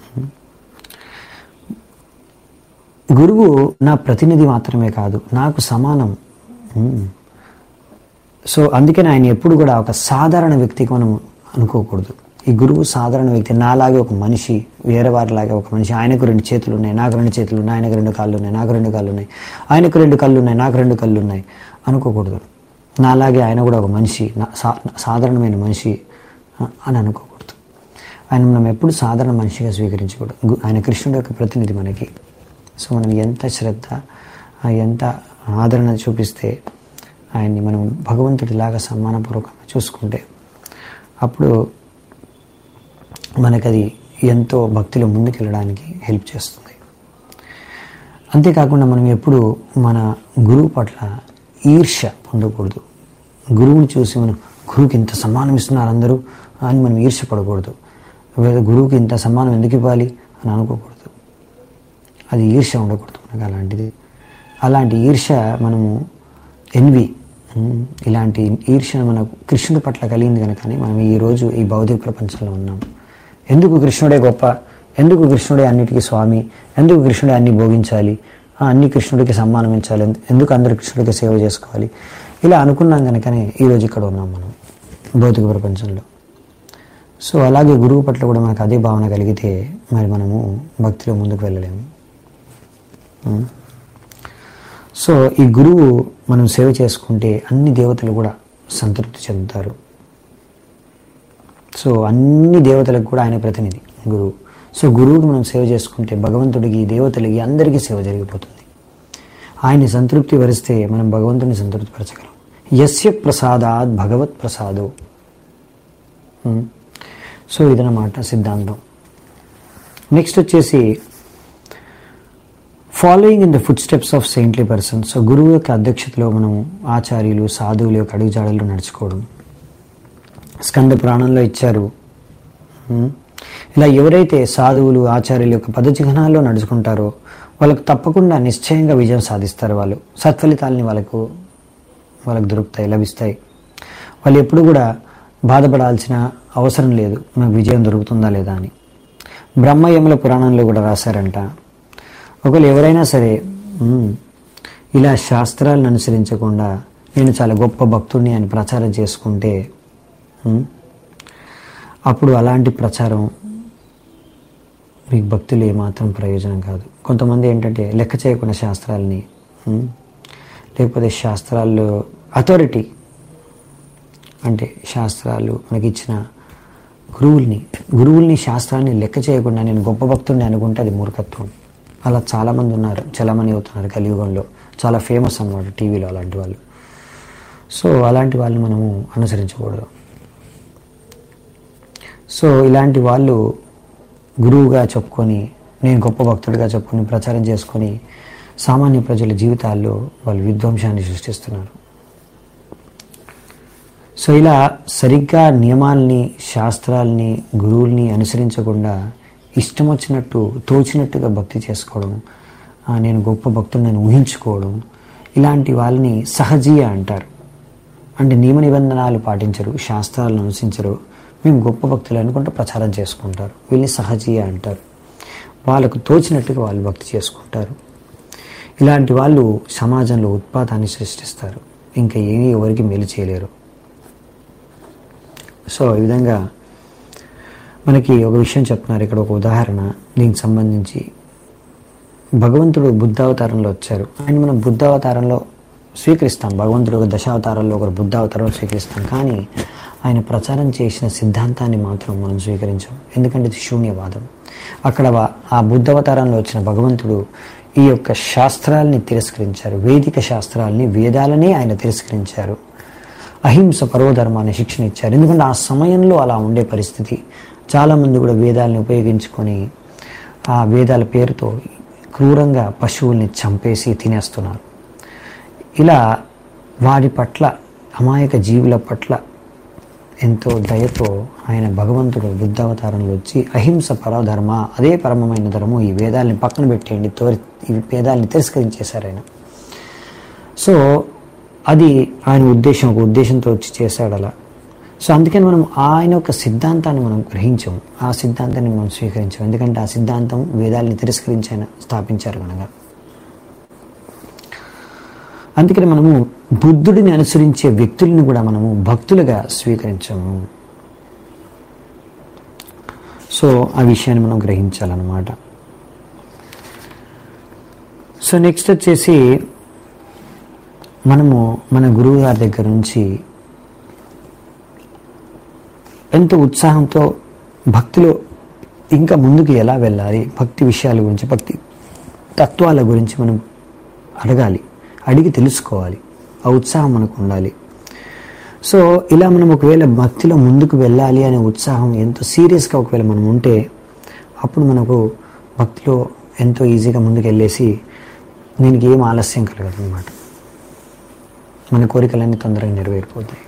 గురువు నా ప్రతినిధి మాత్రమే కాదు నాకు సమానం ఉమ్. సో అందుకని ఆయన ఎప్పుడు కూడా ఒక సాధారణ వ్యక్తికి మనం అనుకోకూడదు ఈ గురువు సాధారణ వ్యక్తి నాలాగే ఒక మనిషి వేరే వారిలాగే ఒక మనిషి ఆయనకు రెండు చేతులు ఉన్నాయి నాకు రెండు చేతులు ఉన్నాయి ఆయనకు రెండు కాళ్ళు ఉన్నాయి నాకు రెండు కాళ్ళు ఉన్నాయి ఆయనకు రెండు కళ్ళు ఉన్నాయి నాకు రెండు కళ్ళు ఉన్నాయి అనుకోకూడదు నాలాగే ఆయన కూడా ఒక మనిషి నా- సా- సాధారణమైన మనిషి ఆ, అని అనుకోకూడదు ఆయన మనం ఎప్పుడు సాధారణ మనిషిగా స్వీకరించకూడదు గు- ఆయన కృష్ణుడు యొక్క ప్రతినిధి మనకి సో మనం ఎంత శ్రద్ధ ఆ, ఎంత ఆదరణ చూపిస్తే ఆయన్ని మనం భగవంతుడిలాగా సన్మానపూర్వకంగా చూసుకుంటే అప్పుడు మనకది ఎంతో భక్తిలో ముందుకెళ్ళడానికి హెల్ప్ చేస్తుంది అంతేకాకుండా మనం ఎప్పుడు మన గురువు పట్ల ఈర్ష్య పొందకూడదు గురువుని చూసి మనం గురువుకి ఇంత సమ్మానం ఇస్తున్నారు అందరూ అని మనం ఈర్ష్య పడకూడదు లేదా గురువుకి ఇంత సమ్మానం ఎందుకు ఇవ్వాలి అని అనుకోకూడదు అది ఈర్ష్య ఉండకూడదు మనకు అలాంటిది అలాంటి ఈర్ష్య మనము ఎన్వి ఉమ్, ఇలాంటి ఈర్ష్య మనకు కృష్ణుడి పట్ల కలిగింది కనుకనే మనం ఈరోజు ఈ భౌతిక ప్రపంచంలో ఉన్నాం ఎందుకు కృష్ణుడే గొప్ప ఎందుకు కృష్ణుడే అన్నిటికీ స్వామి ఎందుకు కృష్ణుడే అన్ని భోగించాలి ఆ, అన్ని కృష్ణుడికి సమ్మానమించాలి ఎందుకు అందరు కృష్ణుడికి సేవ చేసుకోవాలి ఇలా అనుకున్నాం కనుకనే ఈరోజు ఇక్కడ ఉన్నాం మనం భౌతిక ప్రపంచంలో సో అలాగే గురువు పట్ల కూడా మనకు అదే భావన కలిగితే మరి మనము భక్తిలో ముందుకు వెళ్ళలేము ఉం? సో ఈ గురువు మనం సేవ చేసుకుంటే అన్ని దేవతలు కూడా సంతృప్తి చెందుతారు సో అన్ని దేవతలకు కూడా ఆయన ప్రతినిధి గురువు సో గురువుకి మనం సేవ చేసుకుంటే భగవంతుడికి దేవతలకి అందరికీ సేవ జరిగిపోతుంది ఆయన్ని సంతృప్తి పరిస్తే మనం భగవంతుని సంతృప్తిపరచగలం యస్య ప్రసాదాత్ భగవత్ ప్రసాదో ఉం. సో ఇదన్నమాట సిద్ధాంతం నెక్స్ట్ వచ్చేసి following in the footsteps of saintly person so గురువు యొక్క అధ్యక్షతలో మనం ఆచార్యులు సాధువుల యొక్క అడుగుజాడల్లో నడుచుకోవడం స్కంద పురాణంలో ఇచ్చారు ఉం? ఇలా ఎవరైతే సాధువులు ఆచార్యుల యొక్క పదచిహ్నాల్లో నడుచుకుంటారో వాళ్ళకు తప్పకుండా నిశ్చయంగా విజయం సాధిస్తారు వాళ్ళు సత్ఫలితాలని వాళ్ళకు వాళ్ళకు దొరుకుతాయి లభిస్తాయి వాళ్ళు ఎప్పుడు కూడా బాధపడాల్సిన అవసరం లేదు మనకు విజయం దొరుకుతుందా లేదా అని బ్రహ్మయముల పురాణంలో కూడా రాశారంట ఒకవేళ ఎవరైనా సరే "ఉమ్, ఇలా శాస్త్రాలను అనుసరించకుండా నేను చాలా గొప్ప భక్తుడిని అని ప్రచారం చేసుకుంటే ఉమ్, అప్పుడు అలాంటి ప్రచారం మీకు భక్తులు ఏమాత్రం ప్రయోజనం కాదు కొంతమంది ఏంటంటే లెక్క చేయకుండా శాస్త్రాలని ఉమ్, లేకపోతే శాస్త్రాల్లో అథారిటీ అంటే శాస్త్రాలు మనకి ఇచ్చిన గురువుల్ని గురువుల్ని శాస్త్రాన్ని లెక్క చేయకుండా నేను గొప్ప భక్తుడిని అనుకుంటే అది మూర్ఖత్వం అలా చాలామంది ఉన్నారు చలమణి అవుతున్నారు కలియుగంలో చాలా ఫేమస్ అన్నమాట టీవీలో అలాంటి వాళ్ళు సో అలాంటి వాళ్ళని మనము అనుసరించకూడదు సో ఇలాంటి వాళ్ళు గురువుగా చెప్పుకొని నేను గొప్ప భక్తుడిగా చెప్పుకొని ప్రచారం చేసుకొని సామాన్య ప్రజల జీవితాల్లో వాళ్ళు విధ్వంసాన్ని సృష్టిస్తున్నారు సో ఇలా సరిగ్గా నియమాల్ని శాస్త్రాల్ని గురువుల్ని అనుసరించకుండా ఇష్టం వచ్చినట్టు తోచినట్టుగా భక్తి చేసుకోవడం ఆ, నేను గొప్ప భక్తుని నేను ఊహించుకోవడం ఇలాంటి వాళ్ళని సహజీయ అంటారు అంటే నియమ నిబంధనలు పాటించరు శాస్త్రాలను అనుసరించరు మేము గొప్ప భక్తులు అనుకుంటూ ప్రచారం చేసుకుంటారు వీళ్ళని సహజీయ అంటారు వాళ్ళకు తోచినట్టుగా వాళ్ళు భక్తి చేసుకుంటారు ఇలాంటి వాళ్ళు సమాజంలో ఉత్పాతాన్ని సృష్టిస్తారు ఇంకా ఏమీ ఎవరికి మేలు చేయలేరు సో ఈ విధంగా మనకి ఒక విషయం చెప్తున్నారు ఇక్కడ ఒక ఉదాహరణ దీనికి సంబంధించి భగవంతుడు బుద్ధావతారంలో వచ్చారు ఆయన మనం బుద్ధావతారంలో స్వీకరిస్తాం భగవంతుడు ఒక దశావతారంలో ఒక బుద్ధావతారంలో స్వీకరిస్తాం కానీ ఆయన ప్రచారం చేసిన సిద్ధాంతాన్ని మాత్రం మనం స్వీకరించాం ఎందుకంటే ఇది శూన్యవాదం అక్కడ వా- ఆ బుద్ధావతారంలో వచ్చిన భగవంతుడు ఈ యొక్క శాస్త్రాల్ని తిరస్కరించారు వేదిక శాస్త్రాల్ని వేదాలనే ఆయన తిరస్కరించారు అహింస పర్వధర్మాన్ని శిక్షణ ఇచ్చారు ఎందుకంటే ఆ సమయంలో అలా ఉండే పరిస్థితి చాలామంది కూడా వేదాలను ఉపయోగించుకొని ఆ వేదాల పేరుతో క్రూరంగా పశువుల్ని చంపేసి తినేస్తున్నారు ఇలా వాటి పట్ల అమాయక జీవుల పట్ల ఎంతో దయతో ఆయన భగవంతుడు బుద్ధావతారంలో వచ్చి అహింస పరధర్మ అదే పరమమైన ధర్మం ఈ వేదాల్ని పక్కన పెట్టేయండి తోరి ఈ వేదాల్ని తిరస్కరించేశారు ఆయన సో అది ఆయన ఉద్దేశం ఒక ఉద్దేశంతో వచ్చి చేశాడు అలా సో అందుకని మనం ఆయన యొక్క సిద్ధాంతాన్ని మనం గ్రహించాం ఆ సిద్ధాంతాన్ని మనం స్వీకరించాం ఎందుకంటే ఆ సిద్ధాంతం వేదాల్ని తిరస్కరించి ఆయన స్థాపించారు కనుక అందుకని మనము బుద్ధుడిని అనుసరించే వ్యక్తుల్ని కూడా మనము భక్తులుగా స్వీకరించాము సో ఆ విషయాన్ని మనం గ్రహించాలన్నమాట సో నెక్స్ట్ వచ్చేసి మనము మన గురువు గారి దగ్గర నుంచి ఎంతో ఉత్సాహంతో భక్తిలో ఇంకా ముందుకు ఎలా వెళ్ళాలి భక్తి విషయాల గురించి భక్తి తత్వాల గురించి మనం అడగాలి అడిగి తెలుసుకోవాలి ఆ ఉత్సాహం మనకు ఉండాలి సో ఇలా మనం ఒకవేళ భక్తిలో ముందుకు వెళ్ళాలి అనే ఉత్సాహం ఎంతో సీరియస్గా ఒకవేళ మనం ఉంటే అప్పుడు మనకు భక్తిలో ఎంతో ఈజీగా ముందుకు వెళ్ళేసి దీనికి ఏం ఆలస్యం కలగదు అనమాట మన కోరికలన్నీ తొందరగా నెరవేరిపోతాయి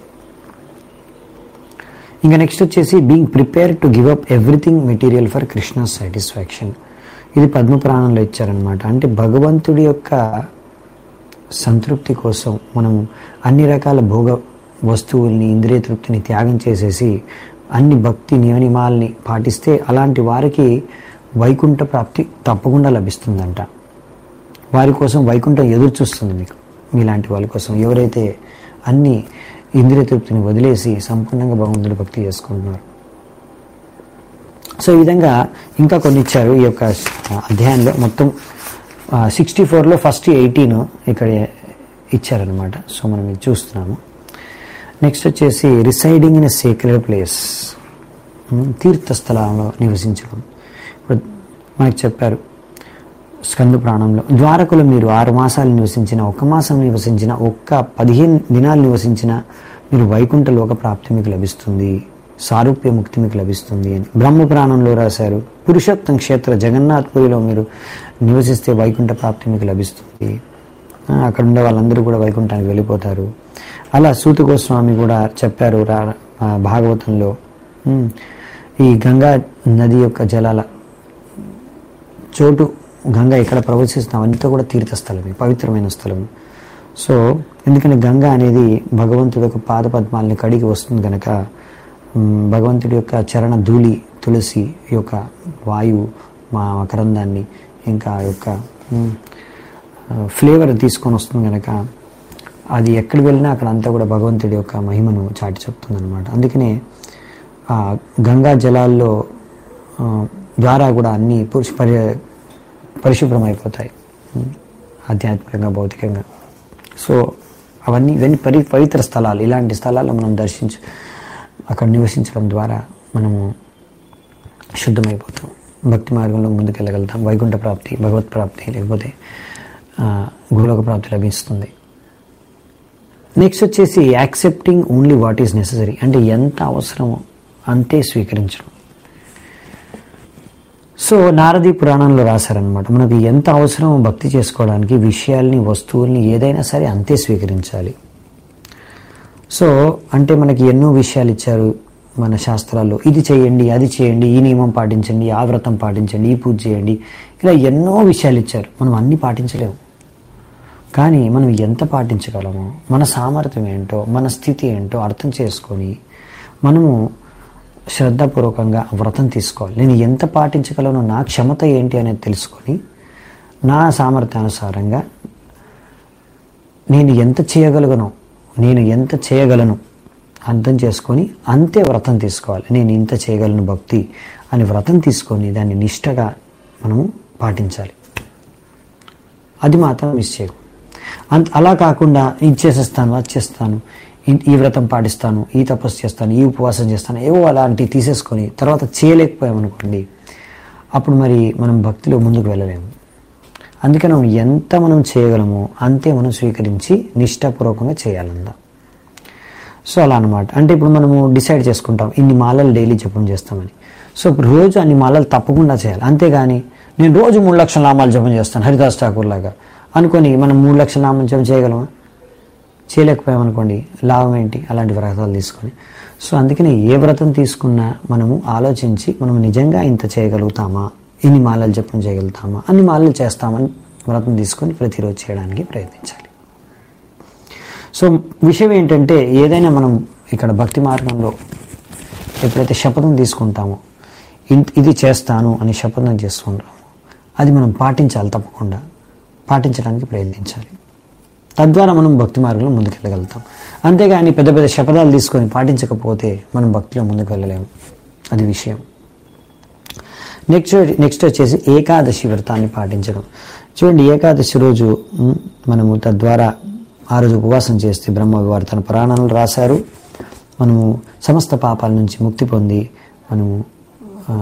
ఇంకా నెక్స్ట్ వచ్చేసి being prepare to give up everything material for Krishna satisfaction ఇది పద్మపురాణంలో ఇచ్చారనమాట అంటే భగవంతుడి యొక్క సంతృప్తి కోసం మనం అన్ని రకాల భోగ వస్తువుల్ని ఇంద్రియ తృప్తిని త్యాగం చేసేసి అన్ని భక్తి నియమాల్ని పాటిస్తే అలాంటి వారికి వైకుంఠ ప్రాప్తి తప్పకుండా లభిస్తుందంట వారి కోసం వైకుంఠం ఎదురు చూస్తుంది మీకు మీలాంటి వాళ్ళ కోసం ఎవరైతే అన్ని ఇంద్రియ తృప్తిని వదిలేసి సంపూర్ణంగా భగవంతుడి భక్తి చేసుకుంటున్నారు సో ఈ విధంగా ఇంకా కొన్ని ఇచ్చారు ఈ యొక్క అధ్యాయంలో మొత్తం సిక్స్టీ ఫోర్లో ఫస్ట్ ఎయిటీన్ ఇక్కడ ఇచ్చారనమాట సో మనం ఇది చూస్తున్నాము నెక్స్ట్ వచ్చేసి residing in a secret place తీర్థస్థలంలో నివసించడం ఇప్పుడు మనకి చెప్పారు స్కంద ప్రాణంలో ద్వారకులు మీరు ఆరు మాసాలు నివసించిన ఒక మాసం నివసించిన ఒక్క పదిహేను దినాలు నివసించిన మీరు వైకుంఠ లోక ప్రాప్తి మీకు లభిస్తుంది సారూప్య ముక్తి మీకు లభిస్తుంది అని బ్రహ్మ పురాణంలో రాశారు పురుషోత్తం క్షేత్ర జగన్నాథ్పురిలో మీరు నివసిస్తే వైకుంఠ ప్రాప్తి మీకు లభిస్తుంది ఆ, అక్కడ ఉండే వాళ్ళందరూ కూడా వైకుంఠానికి వెళ్ళిపోతారు అలా సూత గోస్వామి కూడా చెప్పారు రా ఆ, భాగవతంలో ఉమ్, ఈ గంగా నది యొక్క జలాల చోటు గంగ ఎక్కడ ప్రవచిస్తాం అంతా కూడా తీర్థస్థలమే పవిత్రమైన స్థలం సో ఎందుకంటే గంగ అనేది భగవంతుడి యొక్క పాద పద్మాలని కడిగి వస్తుంది కనుక మ్, భగవంతుడి యొక్క చరణ ధూళి తులసి ఈ యొక్క వాయువు మా మకరందాన్ని ఇంకా ఆ యొక్క మ్, ఫ్లేవర్ తీసుకొని వస్తుంది కనుక అది ఎక్కడికి వెళ్ళినా అక్కడ అంతా కూడా భగవంతుడి యొక్క మహిమను చాటి చెప్తుంది అనమాట అందుకనే ఆ గంగా జలాల్లో ఆ, ద్వారా కూడా అన్ని పురుష పరి పరిశుభ్రమైపోతాయి ఉం. ఆధ్యాత్మికంగా భౌతికంగా సో అవన్నీ ఇవన్నీ పరి పవిత్ర స్థలాలు ఇలాంటి స్థలాల్లో మనం దర్శించు అక్కడ నివసించడం ద్వారా మనము శుద్ధమైపోతాం భక్తి మార్గంలో ముందుకు వెళ్ళగలుగుతాం వైకుంఠ ప్రాప్తి భగవత్ ప్రాప్తి లేకపోతే ఆ, గోలోక ప్రాప్తి లభిస్తుంది నెక్స్ట్ వచ్చేసి accepting only what is necessary అంటే ఎంత అవసరమో అంతే స్వీకరించడం సో నారదీ పురాణంలో రాశారనమాట మనకు ఎంత అవసరమో భక్తి చేసుకోవడానికి విషయాల్ని వస్తువుల్ని ఏదైనా సరే అంతే స్వీకరించాలి సో అంటే మనకి ఎన్నో విషయాలు ఇచ్చారు మన శాస్త్రాల్లో ఇది చేయండి అది చేయండి ఈ నియమం పాటించండి ఆ వ్రతం పాటించండి ఈ పూజ చేయండి ఇలా ఎన్నో విషయాలు ఇచ్చారు మనం అన్ని పాటించలేము కానీ మనం ఎంత పాటించగలమో మన సామర్థ్యం ఏంటో మన స్థితి ఏంటో అర్థం చేసుకొని మనము శ్రద్ధాపూర్వకంగా వ్రతం తీసుకోవాలి నేను ఎంత పాటించగలను నా క్షమత ఏంటి అనేది తెలుసుకొని నా సామర్థ్యానుసారంగా నేను ఎంత చేయగలను నేను ఎంత చేయగలను అర్థం చేసుకొని అంతే వ్రతం తీసుకోవాలి నేను ఇంత చేయగలను భక్తి అని వ్రతం తీసుకొని దాన్ని నిష్టగా మనము పాటించాలి అది మాత్రం మిస్ చేయకు అంత అలా కాకుండా ఇది చేసేస్తాను అది చేస్తాను ఈ- ఈ వ్రతం పాటిస్తాను ఈ తపస్సు చేస్తాను ఈ ఉపవాసం చేస్తాను ఏవో అలాంటివి తీసేసుకొని తర్వాత చేయలేకపోయామనుకోండి అప్పుడు మరి మనం భక్తిలో ముందుకు వెళ్ళలేము అందుకని మనం ఎంత మనం చేయగలమో అంతే మనం స్వీకరించి నిష్ఠాపూర్వకంగా చేయాలందా సో అలా అనమాట అంటే ఇప్పుడు మనము డిసైడ్ చేసుకుంటాం ఇన్ని మాలలు డైలీ జపం చేస్తామని సో ఇప్పుడు రోజు అన్ని మాలలు తప్పకుండా చేయాలి అంతేగాని నేను రోజు మూడు లక్షల నామాలు జపం చేస్తాను హరిదాస్ ఠాకూర్ లాగా అనుకొని మనం మూడు లక్షల నామాలు జపం చేయగలమా చేయలేకపోయామనుకోండి లాభం ఏంటి అలాంటి వ్రతాలు తీసుకొని సో అందుకని ఏ వ్రతం తీసుకున్నా మనము ఆలోచించి మనం నిజంగా ఇంత చేయగలుగుతామా ఇన్ని మాలలు జపం చేయగలుగుతామా అన్ని మాలలు చేస్తామని వ్రతం తీసుకొని ప్రతిరోజు చేయడానికి ప్రయత్నించాలి సో విషయం ఏంటంటే ఏదైనా మనం ఇక్కడ భక్తి మార్గంలో ఎప్పుడైతే శపథం తీసుకుంటామో ఇన్- ఇది చేస్తాను అని శపథం చేసుకుంటామో అది మనం పాటించాలి తప్పకుండా పాటించడానికి ప్రయత్నించాలి తద్వారా మనం భక్తి మార్గంలో ముందుకెళ్ళగలుగుతాం అంతేగాని పెద్ద పెద్ద శపథాలు తీసుకొని పాటించకపోతే మనం భక్తిలో ముందుకు వెళ్ళలేము అది విషయం నెక్స్ట్ నెక్స్ట్ వచ్చేసి ఏకాదశి వ్రతాన్ని పాటించడం చూడండి ఏకాదశి రోజు మ్, మనము తద్వారా ఆ రోజు ఉపవాసం చేస్తే బ్రహ్మవారు తన పురాణాలు రాశారు మనము సమస్త పాపాల నుంచి ముక్తి పొంది మనము ఆ,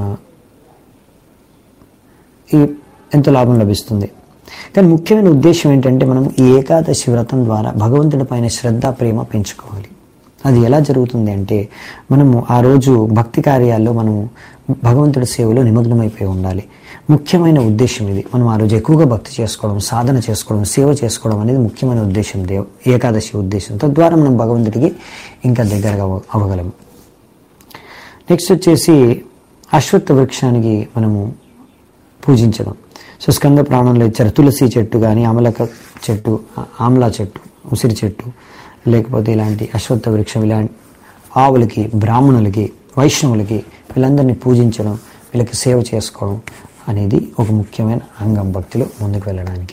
ఈ ఎంతో లాభం లభిస్తుంది కానీ ముఖ్యమైన ఉద్దేశం ఏంటంటే మనం ఈ ఏకాదశి వ్రతం ద్వారా భగవంతుడి పైన శ్రద్ధ ప్రేమ పెంచుకోవాలి అది ఎలా జరుగుతుంది అంటే మనము ఆ రోజు భక్తి కార్యాల్లో మనము భగవంతుడి సేవలో నిమగ్నమైపోయి ఉండాలి ముఖ్యమైన ఉద్దేశం ఇది మనం ఆ రోజు ఎక్కువగా భక్తి చేసుకోవడం సాధన చేసుకోవడం సేవ చేసుకోవడం అనేది ముఖ్యమైన ఉద్దేశం దేవ్ ఏకాదశి ఉద్దేశం తద్వారా మనం భగవంతుడికి ఇంకా దగ్గరగా అవ- అవ్వగలము నెక్స్ట్ వచ్చేసి అశ్వత్థ వృక్షానికి మనము పూజించడం సో స్కంద ప్రాణంలో ఇచ్చారు తులసి చెట్టు కానీ అమలక చెట్టు ఆ- ఆమ్లా చెట్టు ఉసిరి చెట్టు లేకపోతే ఇలాంటి అశ్వత్థ వృక్షం ఇలాంటి ఆవులకి బ్రాహ్మణులకి వైష్ణవులకి వీళ్ళందరినీ పూజించడం వీళ్ళకి సేవ చేసుకోవడం అనేది ఒక ముఖ్యమైన అంగం భక్తిలో ముందుకు వెళ్ళడానికి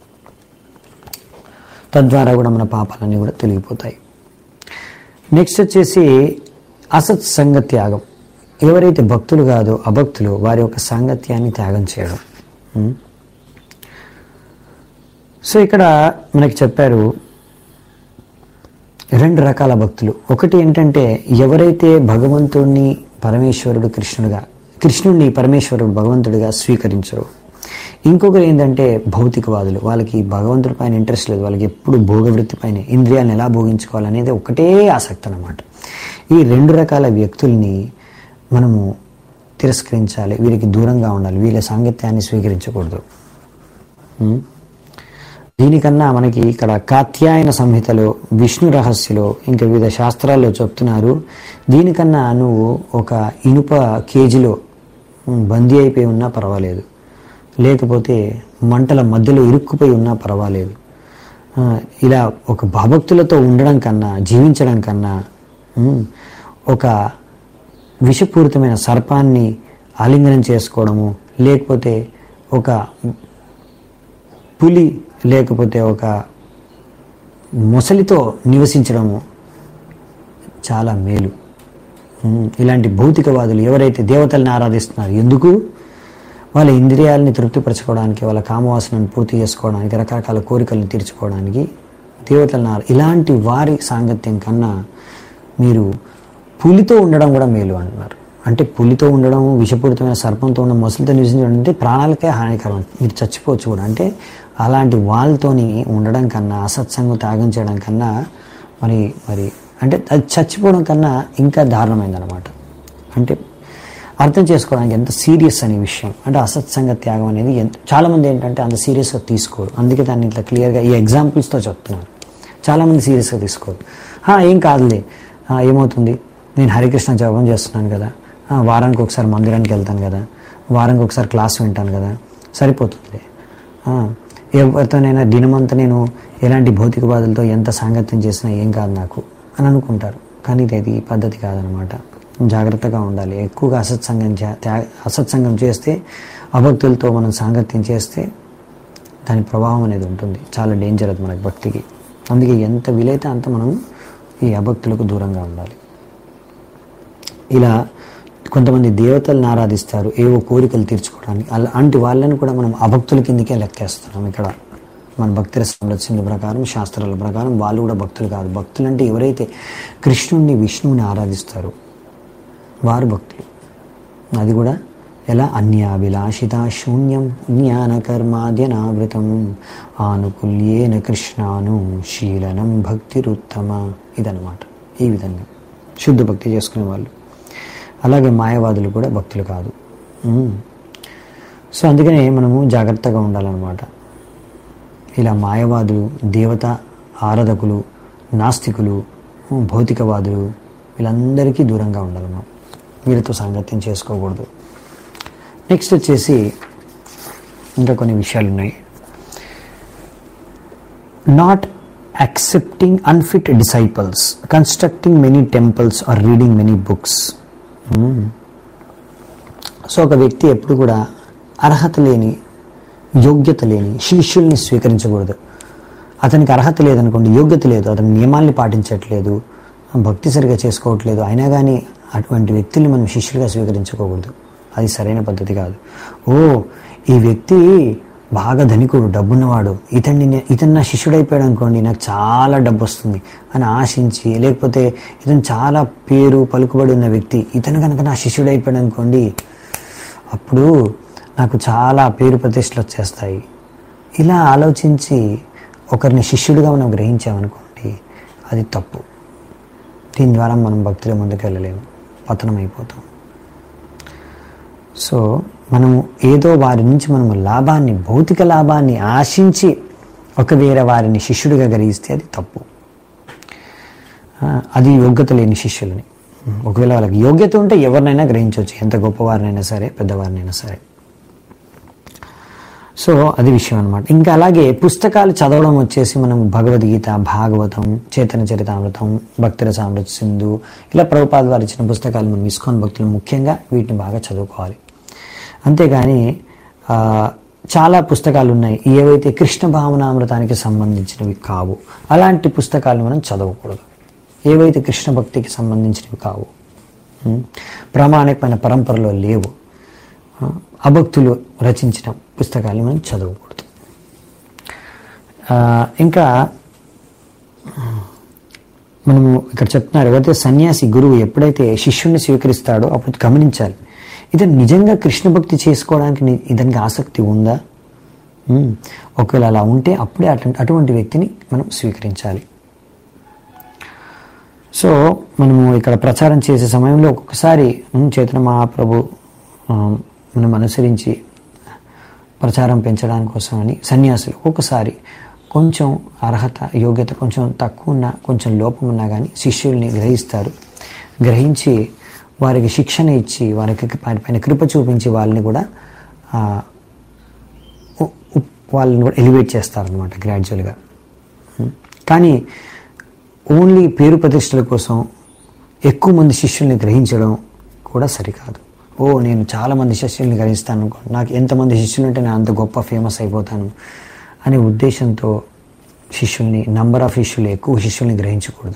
తద్వారా కూడా మన పాపాలన్నీ కూడా తొలగిపోతాయి నెక్స్ట్ వచ్చేసి అసత్ సంగ త్యాగం ఎవరైతే భక్తులు కాదో అభక్తులు వారి యొక్క సాంగత్యాన్ని త్యాగం చేయడం ఉం? సో ఇక్కడ మనకి చెప్పారు రెండు రకాల భక్తులు ఒకటి ఏంటంటే ఎవరైతే భగవంతుడిని పరమేశ్వరుడు కృష్ణుడుగా కృష్ణుడిని పరమేశ్వరుడు భగవంతుడిగా స్వీకరించరు ఇంకొకరు ఏంటంటే భౌతికవాదులు వాళ్ళకి భగవంతుడి పైన ఇంట్రెస్ట్ లేదు వాళ్ళకి ఎప్పుడు భోగవృత్తి పైన ఇంద్రియాలను ఎలా భోగించుకోవాలనేది ఒకటే ఆసక్తి అన్నమాట ఈ రెండు రకాల వ్యక్తుల్ని మనము తిరస్కరించాలి వీరికి దూరంగా ఉండాలి వీళ్ళ సాంగత్యాన్ని స్వీకరించకూడదు ఉం? దీనికన్నా మనకి ఇక్కడ కాత్యాయన సంహితలో విష్ణు రహస్యలో ఇంకా వివిధ శాస్త్రాల్లో చెప్తున్నారు దీనికన్నా నువ్వు ఒక ఇనుప కేజీలో ఉమ్, బందీ అయిపోయి ఉన్నా పర్వాలేదు లేకపోతే మంటల మధ్యలో ఇరుక్కుపోయి ఉన్నా పర్వాలేదు ఆ, ఇలా ఒక భక్తులతో ఉండడం కన్నా జీవించడం కన్నా ఉమ్, ఒక విషపూరితమైన సర్పాన్ని ఆలింగనం చేసుకోవడము లేకపోతే ఒక పులి లేకపోతే ఒక మొసలితో నివసించడము చాలా మేలు ఉమ్, ఇలాంటి భౌతికవాదులు ఎవరైతే దేవతల్ని ఆరాధిస్తున్నారు ఎందుకు వాళ్ళ ఇంద్రియాలని తృప్తిపరచుకోవడానికి వాళ్ళ కామవాసనను పూర్తి చేసుకోవడానికి రకరకాల కోరికలను తీర్చుకోవడానికి దేవతలను ఆరా- ఇలాంటి వారి సాంగత్యం కన్నా మీరు పులితో ఉండడం కూడా మేలు అంటున్నారు అంటే పులితో ఉండడం విషపూరితమైన సర్పంతో ఉండడం మొసలితో నివసించడం అంటే ప్రాణాలకే హానికరం మీరు చచ్చిపోవచ్చు కూడా అంటే అలాంటి వాళ్ళతోని ఉండడం కన్నా అసత్సంగం త్యాగం చేయడం కన్నా మరి మరి అంటే అది చచ్చిపోవడం కన్నా ఇంకా దారుణమైందనమాట అంటే అర్థం చేసుకోవడానికి ఎంత సీరియస్ అనే విషయం అంటే అసత్సంగ త్యాగం అనేది ఎంత చాలామంది ఏంటంటే అంత సీరియస్గా తీసుకోరు అందుకే దాన్ని ఇట్లా క్లియర్గా ఈ ఎగ్జాంపుల్స్తో చెప్తున్నాను చాలామంది సీరియస్గా తీసుకోరు "హా, ఏం కాదులే "ఆ, ఏమవుతుంది నేను హరికృష్ణ జపం చేస్తున్నాను కదా "ఆ, వారానికి ఒకసారి మందిరానికి వెళ్తాను కదా వారానికి ఒకసారి క్లాస్ వింటాను కదా సరిపోతుందిలే "ఆ, ఎవరితోనైనా దినమంతా నేను ఎలాంటి భౌతికవాదులతో ఎంత సాంగత్యం చేసినా ఏం కాదు నాకు అని అనుకుంటారు కానీ ఇది ఇది పద్ధతి కాదనమాట జాగ్రత్తగా ఉండాలి ఎక్కువగా అసత్సంగం చే- త్యా- అసత్సంగం చేస్తే అభక్తులతో మనం సాంగత్యం చేస్తే దాని ప్రభావం అనేది ఉంటుంది చాలా డేంజర్ అది మనకి భక్తికి అందుకే ఎంత వీలైతే అంత మనం ఈ అభక్తులకు దూరంగా ఉండాలి ఇలా కొంతమంది దేవతలను ఆరాధిస్తారు ఏవో కోరికలు తీర్చుకోవడానికి అలాంటి వాళ్ళని కూడా మనం అభక్తుల కిందకే లెక్కేస్తున్నాం ఇక్కడ మన భక్తి రసంలో ప్రకారం శాస్త్రాల ప్రకారం వాళ్ళు కూడా భక్తులు కాదు భక్తులు అంటే ఎవరైతే కృష్ణుణ్ణి విష్ణువుని ఆరాధిస్తారో వారు భక్తులు అది కూడా ఎలా అన్యాభిలాషిత శూన్యం జ్ఞాన కర్మాద్యనావృతం ఆనుకుల్యేన కృష్ణాను శీలనం భక్తిరుత్తమ ఇదన్నమాట ఈ విధంగా శుద్ధ భక్తి చేసుకునే వాళ్ళు అలాగే మాయవాదులు కూడా భక్తులు కాదు ఉమ్. సో అందుకనే మనము జాగ్రత్తగా ఉండాలన్నమాట ఇలా మాయవాదులు దేవత ఆరాధకులు నాస్తికులు భౌతికవాదులు వీళ్ళందరికీ దూరంగా ఉండాలి మనం వీరితో సాంగత్యం చేసుకోకూడదు నెక్స్ట్ వచ్చేసి ఇంకా కొన్ని విషయాలు ఉన్నాయి not accepting unfit disciples constructing many temples or reading many books so ఒక వ్యక్తి ఎప్పుడు కూడా అర్హత లేని యోగ్యత లేని శిష్యుల్ని స్వీకరించకూడదు అతనికి అర్హత లేదనుకోండి యోగ్యత లేదు అతని నియమాల్ని పాటించట్లేదు భక్తి సరిగా చేసుకోవట్లేదు అయినా కానీ అటువంటి వ్యక్తుల్ని మనం శిష్యులుగా స్వీకరించుకోకూడదు అది సరైన పద్ధతి కాదు ఓ ఈ వ్యక్తి బాగా ధనికుడు డబ్బున్నవాడు ఇతన్ని నే- ఇతను నా శిష్యుడైపోయాడు అనుకోండి నాకు చాలా డబ్బు వస్తుంది అని ఆశించి లేకపోతే ఇతను చాలా పేరు పలుకుబడి ఉన్న వ్యక్తి ఇతను కనుక నా శిష్యుడైపోయాడు అనుకోండి అప్పుడు నాకు చాలా పేరు ప్రతిష్టలు వచ్చేస్తాయి ఇలా ఆలోచించి ఒకరిని శిష్యుడిగా మనం గ్రహించామనుకోండి అది తప్పు దీని ద్వారా మనం భక్తిలో ముందుకు వెళ్ళలేము పతనం అయిపోతాం సో మనము ఏదో వారి నుంచి మనము లాభాన్ని భౌతిక లాభాన్ని ఆశించి ఒక వేరే వారిని శిష్యుడిగా గ్రహిస్తే అది తప్పు ఆ, అది యోగ్యత లేని శిష్యులని ఒకవేళ వాళ్ళకి యోగ్యత ఉంటే ఎవరినైనా గ్రహించవచ్చు ఎంత గొప్పవారినైనా సరే పెద్దవారినైనా సరే సో అది విషయం అనమాట ఇంకా అలాగే పుస్తకాలు చదవడం వచ్చేసి మనం భగవద్గీత భాగవతం చేతన చరితామృతం భక్తుల సామృత సింధు ఇలా ప్రభుపాద వారు ఇచ్చిన పుస్తకాలు మనం ఇస్కాన్ భక్తులు ముఖ్యంగా వీటిని బాగా చదువుకోవాలి అంతేగాని ఆ, చాలా పుస్తకాలు ఉన్నాయి ఏవైతే కృష్ణ భావనామృతానికి సంబంధించినవి కావు అలాంటి పుస్తకాలు మనం చదవకూడదు ఏవైతే కృష్ణ భక్తికి సంబంధించినవి కావు ఉం? ప్రామాణికమైన పరంపరలో లేవు ఆ, అభక్తులు రచించిన పుస్తకాలు మనం చదవకూడదు ఆ, ఇంకా మనము ఇక్కడ చెప్తున్నారు ఎవరైతే సన్యాసి గురువు ఎప్పుడైతే శిష్యుణ్ణి స్వీకరిస్తాడో అప్పుడు గమనించాలి ఇతను నిజంగా కృష్ణ భక్తి చేసుకోవడానికి ని- ఇతనికి ఆసక్తి ఉందా ఉమ్, ఒకవేళ అలా ఉంటే అప్పుడే అటు అటువంటి వ్యక్తిని మనం స్వీకరించాలి సో మనము ఇక్కడ ప్రచారం చేసే సమయంలో ఒక్కొక్కసారి ఉమ్, చైతన్య మహాప్రభు ఆ, మనం అనుసరించి ప్రచారం పెంచడానికి కోసమని సన్యాసులు ఒక్కొక్కసారి కొంచెం అర్హత యోగ్యత కొంచెం తక్కువ ఉన్నా కొంచెం లోపం ఉన్నా కానీ శిష్యుల్ని గ్రహిస్తారు గ్రహించి వారికి శిక్షణ ఇచ్చి వారికి వారిపైన కృప చూపించి వాళ్ళని కూడా ఆ, ఉ- ఉ- వాళ్ళని కూడా ఎలివేట్ చేస్తారనమాట గ్రాడ్యువల్గా కానీ ఓన్లీ పేరు ప్రతిష్టల కోసం ఎక్కువ మంది శిష్యుల్ని గ్రహించడం కూడా సరికాదు ఓ నేను చాలా మంది శిష్యుల్ని గ్రహిస్తాను అనుకో నాకు ఎంతమంది శిష్యులు ఉంటే నేను అంత గొప్ప ఫేమస్ అయిపోతాను అనే ఉద్దేశంతో శిష్యుల్ని నంబర్ ఆఫ్ శిష్యులు ఎక్కువ శిష్యుల్ని గ్రహించకూడదు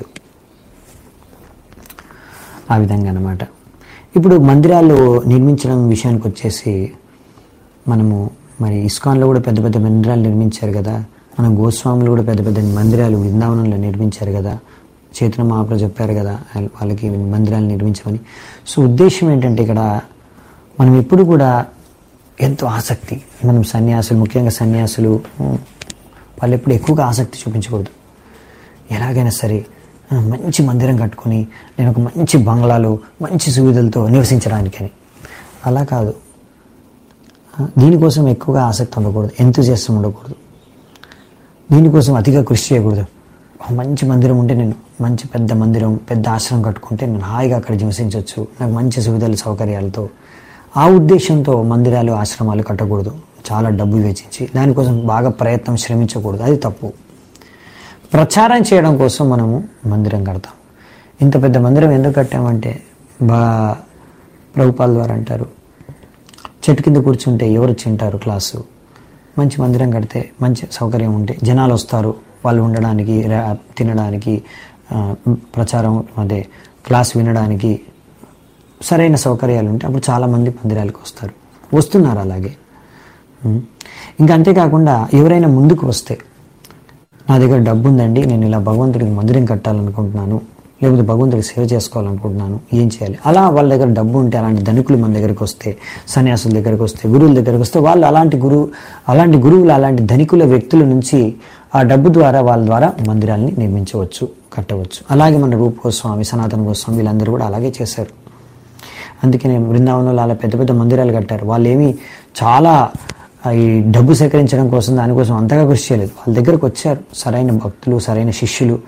ఆ విధంగా అన్నమాట ఇప్పుడు మందిరాలు నిర్మించడం విషయానికి వచ్చేసి మనము మరి ఇస్కాన్లో కూడా పెద్ద పెద్ద మందిరాలు నిర్మించారు కదా మన గోస్వాములు కూడా పెద్ద పెద్ద మందిరాలు బృందావనంలో నిర్మించారు కదా చేతన మహాప్రభు చెప్పారు కదా వాళ్ళ- వాళ్ళకి మందిరాలు నిర్మించమని సో ఉద్దేశం ఏంటంటే ఇక్కడ మనం ఎప్పుడు కూడా ఎంతో ఆసక్తి మనం సన్యాసులు ముఖ్యంగా సన్యాసులు ఉమ్, వాళ్ళు ఎప్పుడు ఎక్కువగా ఆసక్తి చూపించకూడదు ఎలాగైనా సరే ఆ, మంచి మందిరం కట్టుకొని నేను ఒక మంచి బంగ్లాలో మంచి సువిధలతో నివసించడానికని అలా కాదు ఆ, దీనికోసం ఎక్కువగా ఆసక్తి ఉండకూడదు ఎంతూజియాసం ఉండకూడదు దీనికోసం అతిగా కృషి చేయకూడదు ఒక మంచి మందిరం ఉంటే నేను మంచి పెద్ద మందిరం పెద్ద ఆశ్రమం కట్టుకుంటే నేను హాయిగా అక్కడ నివసించవచ్చు నాకు మంచి సువిధలు సౌకర్యాలతో ఆ ఉద్దేశంతో మందిరాలు ఆశ్రమాలు కట్టకూడదు చాలా డబ్బు వెచ్చించి దానికోసం బాగా ప్రయత్నం శ్రమించకూడదు అది తప్పు ప్రచారం చేయడం కోసం మనము మందిరం కడతాం ఇంత పెద్ద మందిరం ఎందుకు కట్టామంటే బా ప్రభుపాల్ ద్వారా అంటారు చెట్టు కింద కూర్చుంటే ఎవరు తింటారు క్లాసు మంచి మందిరం కడితే మంచి సౌకర్యం ఉంటే జనాలు వస్తారు వాళ్ళు ఉండడానికి రా- తినడానికి ఆ, ప్రచారం అదే క్లాస్ వినడానికి సరైన సౌకర్యాలు ఉంటే అప్పుడు చాలామంది మందిరాలకు వస్తారు వస్తున్నారు అలాగే ఉం. ఇంకా అంతేకాకుండా ఎవరైనా ముందుకు వస్తే నా దగ్గర డబ్బు ఉందండి నేను ఇలా భగవంతుడికి మందిరం కట్టాలనుకుంటున్నాను లేకపోతే భగవంతుడికి సేవ చేసుకోవాలనుకుంటున్నాను ఏం చేయాలి అలా వాళ్ళ దగ్గర డబ్బు ఉంటే అలాంటి ధనికులు మన దగ్గరికి వస్తే సన్యాసుల దగ్గరికి వస్తే గురువుల దగ్గరికి వస్తే వాళ్ళు అలాంటి గురువు అలాంటి గురువులు అలాంటి ధనికుల వ్యక్తుల నుంచి ఆ డబ్బు ద్వారా వాళ్ళ ద్వారా మందిరాల్ని నిర్మించవచ్చు కట్టవచ్చు అలాగే మన రూప గోస్వామి సనాతన గోస్వామి వీళ్ళందరూ కూడా అలాగే చేశారు అందుకనే బృందావనంలో అలా పెద్ద పెద్ద మందిరాలు కట్టారు వాళ్ళు ఏమి చాలా ఆ, ఈ డబ్బు సేకరించడం కోసం దానికోసం అంతగా కృషి చేయలేదు వాళ్ళ దగ్గరకు వచ్చారు సరైన భక్తులు సరైన శిష్యులు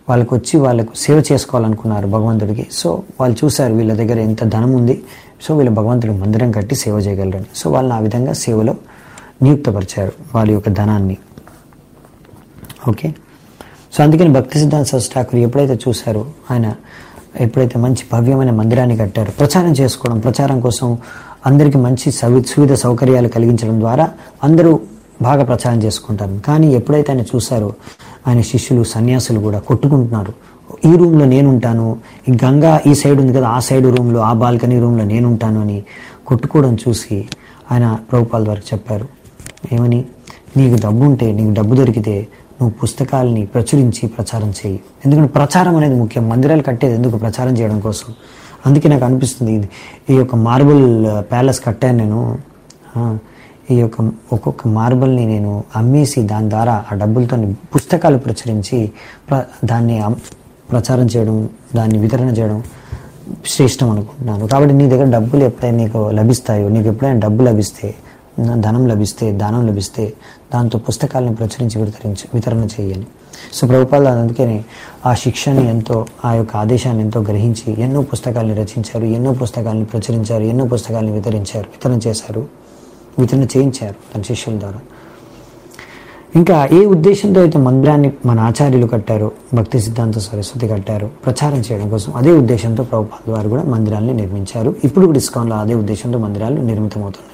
వాళ్ళకు వచ్చి వాళ్ళకు సేవ చేసుకోవాలనుకున్నారు భగవంతుడికి సో వాళ్ళు చూశారు వీళ్ళ దగ్గర ఎంత ధనం ఉంది సో వీళ్ళు భగవంతుడికి మందిరం కట్టి సేవ చేయగలరని సో వాళ్ళని ఆ విధంగా సేవలో నియుక్తపరిచారు వాళ్ళ యొక్క ధనాన్ని ఓకే సో అందుకని భక్తి సిద్ధాంత సరస్వతి ఠాకూర్ ఎప్పుడైతే చూశారో ఆయన ఎప్పుడైతే మంచి భవ్యమైన మందిరాన్ని కట్టారో ప్రచారం చేసుకోవడం ప్రచారం కోసం అందరికీ మంచి సవి సువిధ సౌకర్యాలు కలిగించడం ద్వారా అందరూ బాగా ప్రచారం చేసుకుంటారు కానీ ఎప్పుడైతే ఆయన చూశారో ఆయన శిష్యులు సన్యాసులు కూడా కొట్టుకుంటున్నారు ఈ రూమ్లో నేనుంటాను ఈ గంగా ఈ సైడ్ ఉంది కదా ఆ సైడ్ రూమ్లో ఆ బాల్కనీ రూమ్లో నేనుంటాను అని కొట్టుకోవడం చూసి ఆయన ప్రభుపాల్ వారికి చెప్పారు ఏమని నీకు డబ్బు ఉంటే నీకు డబ్బు దొరికితే నువ్వు పుస్తకాలని ప్రచురించి ప్రచారం చేయి ఎందుకంటే ప్రచారం అనేది ముఖ్యం మందిరాలు కట్టేది ఎందుకు ప్రచారం చేయడం కోసం అందుకే నాకు అనిపిస్తుంది ఇది ఈ యొక్క మార్బుల్ ప్యాలెస్ కట్టాను నేను ఆ, ఈ యొక్క ఒక్కొక్క మార్బల్ని నేను అమ్మేసి దాని ద్వారా ఆ డబ్బులతో పుస్తకాలు ప్రచురించి ప్ర దాన్ని అమ్- ప్రచారం చేయడం దాన్ని వితరణ చేయడం శ్రేష్టం అనుకుంటున్నాను కాబట్టి నీ దగ్గర డబ్బులు ఎప్పుడైనా నీకు లభిస్తాయో నీకు ఎప్పుడైనా డబ్బు లభిస్తే నా ధనం లభిస్తే దానం లభిస్తే దాంతో పుస్తకాలను ప్రచురించి వితరించి వితరణ చేయని సో ప్రభుపాద అందుకని ఆ శిక్షని ఎంతో ఆ యొక్క ఆదేశాన్ని ఎంతో గ్రహించి ఎన్నో పుస్తకాలను రచించారు ఎన్నో పుస్తకాలను ప్రచురించారు ఎన్నో పుస్తకాలను వితరించారు వితరణ చేశారు వితరణ చేయించారు తన శిష్యుల ద్వారా ఇంకా ఏ ఉద్దేశంతో అయితే మందిరాన్ని మన ఆచార్యులు కట్టారో భక్తి సిద్ధాంత సరస్వతి కట్టారో ప్రచారం చేయడం కోసం అదే ఉద్దేశంతో ప్రభుపాద వారు కూడా మందిరాన్ని నిర్మించారు ఇప్పుడు కూడా ఇస్కాన్లో అదే ఉద్దేశంతో మందిరాలు నిర్మితమవుతున్నాయి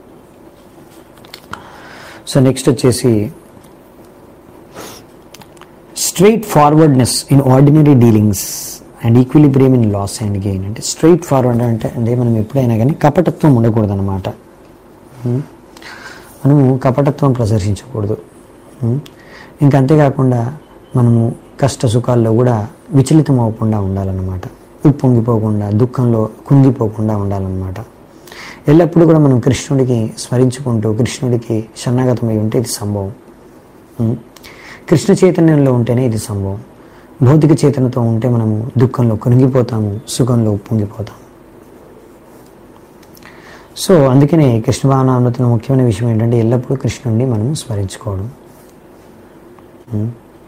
సో నెక్స్ట్ వచ్చేసి straightforwardness in ordinary dealings and equilibrium in loss and gain అంటే స్ట్రైట్ ఫార్వర్డ్ అంటే అంటే మనం ఎప్పుడైనా కానీ కపటత్వం ఉండకూడదు అనమాట మనము కపటత్వం ప్రదర్శించకూడదు ఉం? ఇంకా అంతేకాకుండా మనము కష్ట సుఖాల్లో కూడా విచలితం అవ్వకుండా ఉండాలన్నమాట ఉప్పొంగిపోకుండా దుఃఖంలో కుంగిపోకుండా ఉండాలన్నమాట ఎల్లప్పుడూ కూడా మనం కృష్ణుడికి స్మరించుకుంటూ కృష్ణుడికి శరణాగతమై ఉంటే ఇది సంభవం ఉం? కృష్ణ చైతన్యంలో ఉంటేనే ఇది సంభవం భౌతిక చేతనతో ఉంటే మనము దుఃఖంలో కొనిగిపోతాము సుఖంలో ఉప్పొంగిపోతాము సో అందుకనే కృష్ణ భావనామృతంలో ముఖ్యమైన విషయం ఏంటంటే ఎల్లప్పుడూ కృష్ణుడిని మనం స్మరించుకోవడం ఉం.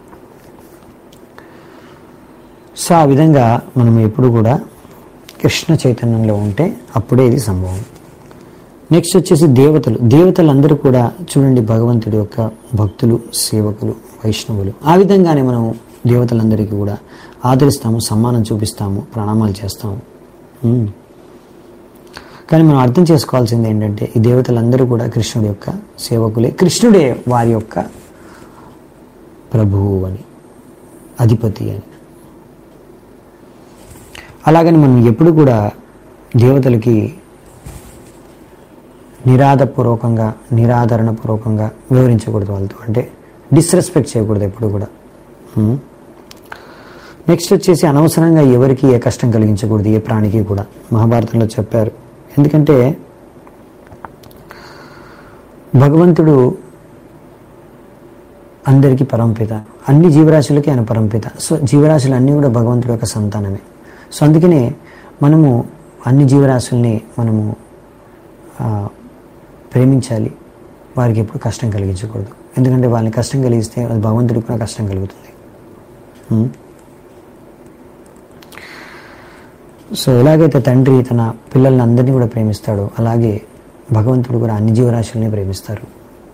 సో ఆ విధంగా మనం ఎప్పుడు కూడా కృష్ణ చైతన్యంలో ఉంటే అప్పుడే ఇది సంభవం నెక్స్ట్ వచ్చేసి దేవతలు దేవతలు అందరూ కూడా చూడండి భగవంతుడి యొక్క భక్తులు సేవకులు వైష్ణవులు ఆ విధంగానే మనం దేవతలందరికీ కూడా ఆదరిస్తాము సమ్మానం చూపిస్తాము ప్రణామాలు చేస్తాము ఉం. కానీ మనం అర్థం చేసుకోవాల్సింది ఏంటంటే ఈ దేవతలందరూ కూడా కృష్ణుడి యొక్క సేవకులే కృష్ణుడే వారి యొక్క ప్రభువు అని అధిపతి అని అలాగని మనం ఎప్పుడు కూడా దేవతలకి నిరాదపూర్వకంగా నిరాదరణపూర్వకంగా వివరించకూడదు వాళ్ళతో అంటే డిస్రెస్పెక్ట్ చేయకూడదు ఎప్పుడు కూడా ఉం? నెక్స్ట్ వచ్చేసి అనవసరంగా ఎవరికి ఏ కష్టం కలిగించకూడదు ఏ ప్రాణికి కూడా మహాభారతంలో చెప్పారు ఎందుకంటే భగవంతుడు అందరికీ పరంపిత అన్ని జీవరాశులకి ఆయన పరంపిత సో జీవరాశులు అన్నీ కూడా భగవంతుడి యొక్క సంతానమే సో అందుకనే మనము అన్ని జీవరాశుల్ని మనము ఆ, ప్రేమించాలి వారికి ఎప్పుడు కష్టం కలిగించకూడదు ఎందుకంటే వాళ్ళని కష్టం కలిగిస్తే అది భగవంతుడికి కూడా కష్టం కలుగుతుంది ఉం? సో ఎలాగైతే తండ్రి తన పిల్లల్ని అందరినీ కూడా ప్రేమిస్తాడో అలాగే భగవంతుడు కూడా అన్ని జీవరాశుల్ని ప్రేమిస్తారు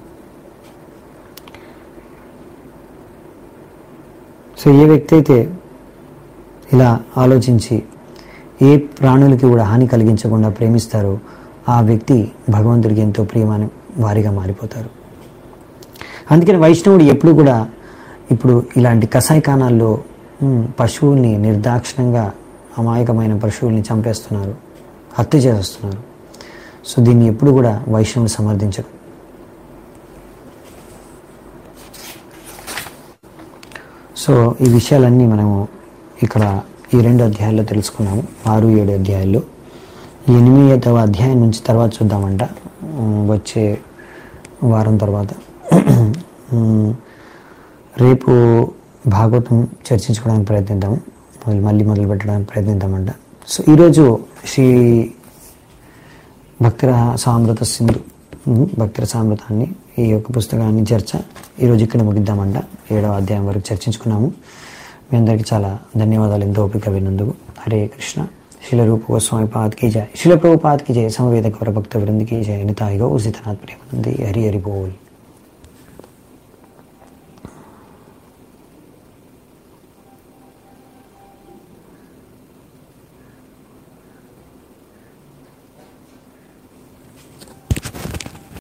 సో ఏ వ్యక్తి అయితే ఇలా ఆలోచించి ఏ ప్రాణులకి కూడా హాని కలిగించకుండా ప్రేమిస్తారో ఆ వ్యక్తి భగవంతుడికి ఎంతో ప్రియమైన వారిగా మారిపోతారు అందుకని వైష్ణవుడు ఎప్పుడు కూడా ఇప్పుడు ఇలాంటి కషాయకానాల్లో ఉమ్, పశువుల్ని నిర్దాక్షిణంగా అమాయకమైన పశువుల్ని చంపేస్తున్నారు హత్య చేస్తున్నారు సో దీన్ని ఎప్పుడు కూడా వైష్ణవుడు సమర్థించరు సో ఈ విషయాలన్నీ మనము ఇక్కడ ఈ రెండు అధ్యాయాల్లో తెలుసుకున్నాము ఆరు ఏడు అధ్యాయాల్లో ఈ ఎనిమిదవ అధ్యాయం నుంచి తర్వాత చూద్దామంట ఉమ్, వచ్చే వారం తర్వాత ఉమ్, రేపు భాగవతం చర్చించుకోవడానికి ప్రయత్నిద్దాము మొదలు మళ్ళీ మొదలు పెట్టడానికి ప్రయత్నిద్దామంట సో ఈరోజు శ్రీ భక్తిర సామృత సింధు ఉమ్, భక్తిర సామృతాన్ని ఈ యొక్క పుస్తకాన్ని చర్చ ఈరోజు ఇక్కడ ముగిద్దామంట ఏడవ అధ్యాయం వరకు చర్చించుకున్నాము మీ అందరికీ చాలా ధన్యవాదాలు ఎంతో ఓపిక విన్నందుకు హరే కృష్ణ శిల రూప గోస్వామి పాద్ की जय शिल प्रभुपाद की जय समवेद गौर भक्त वृंद की जय निताई गौ सीतनाथ प्रेमानंदी हरि हरि बोल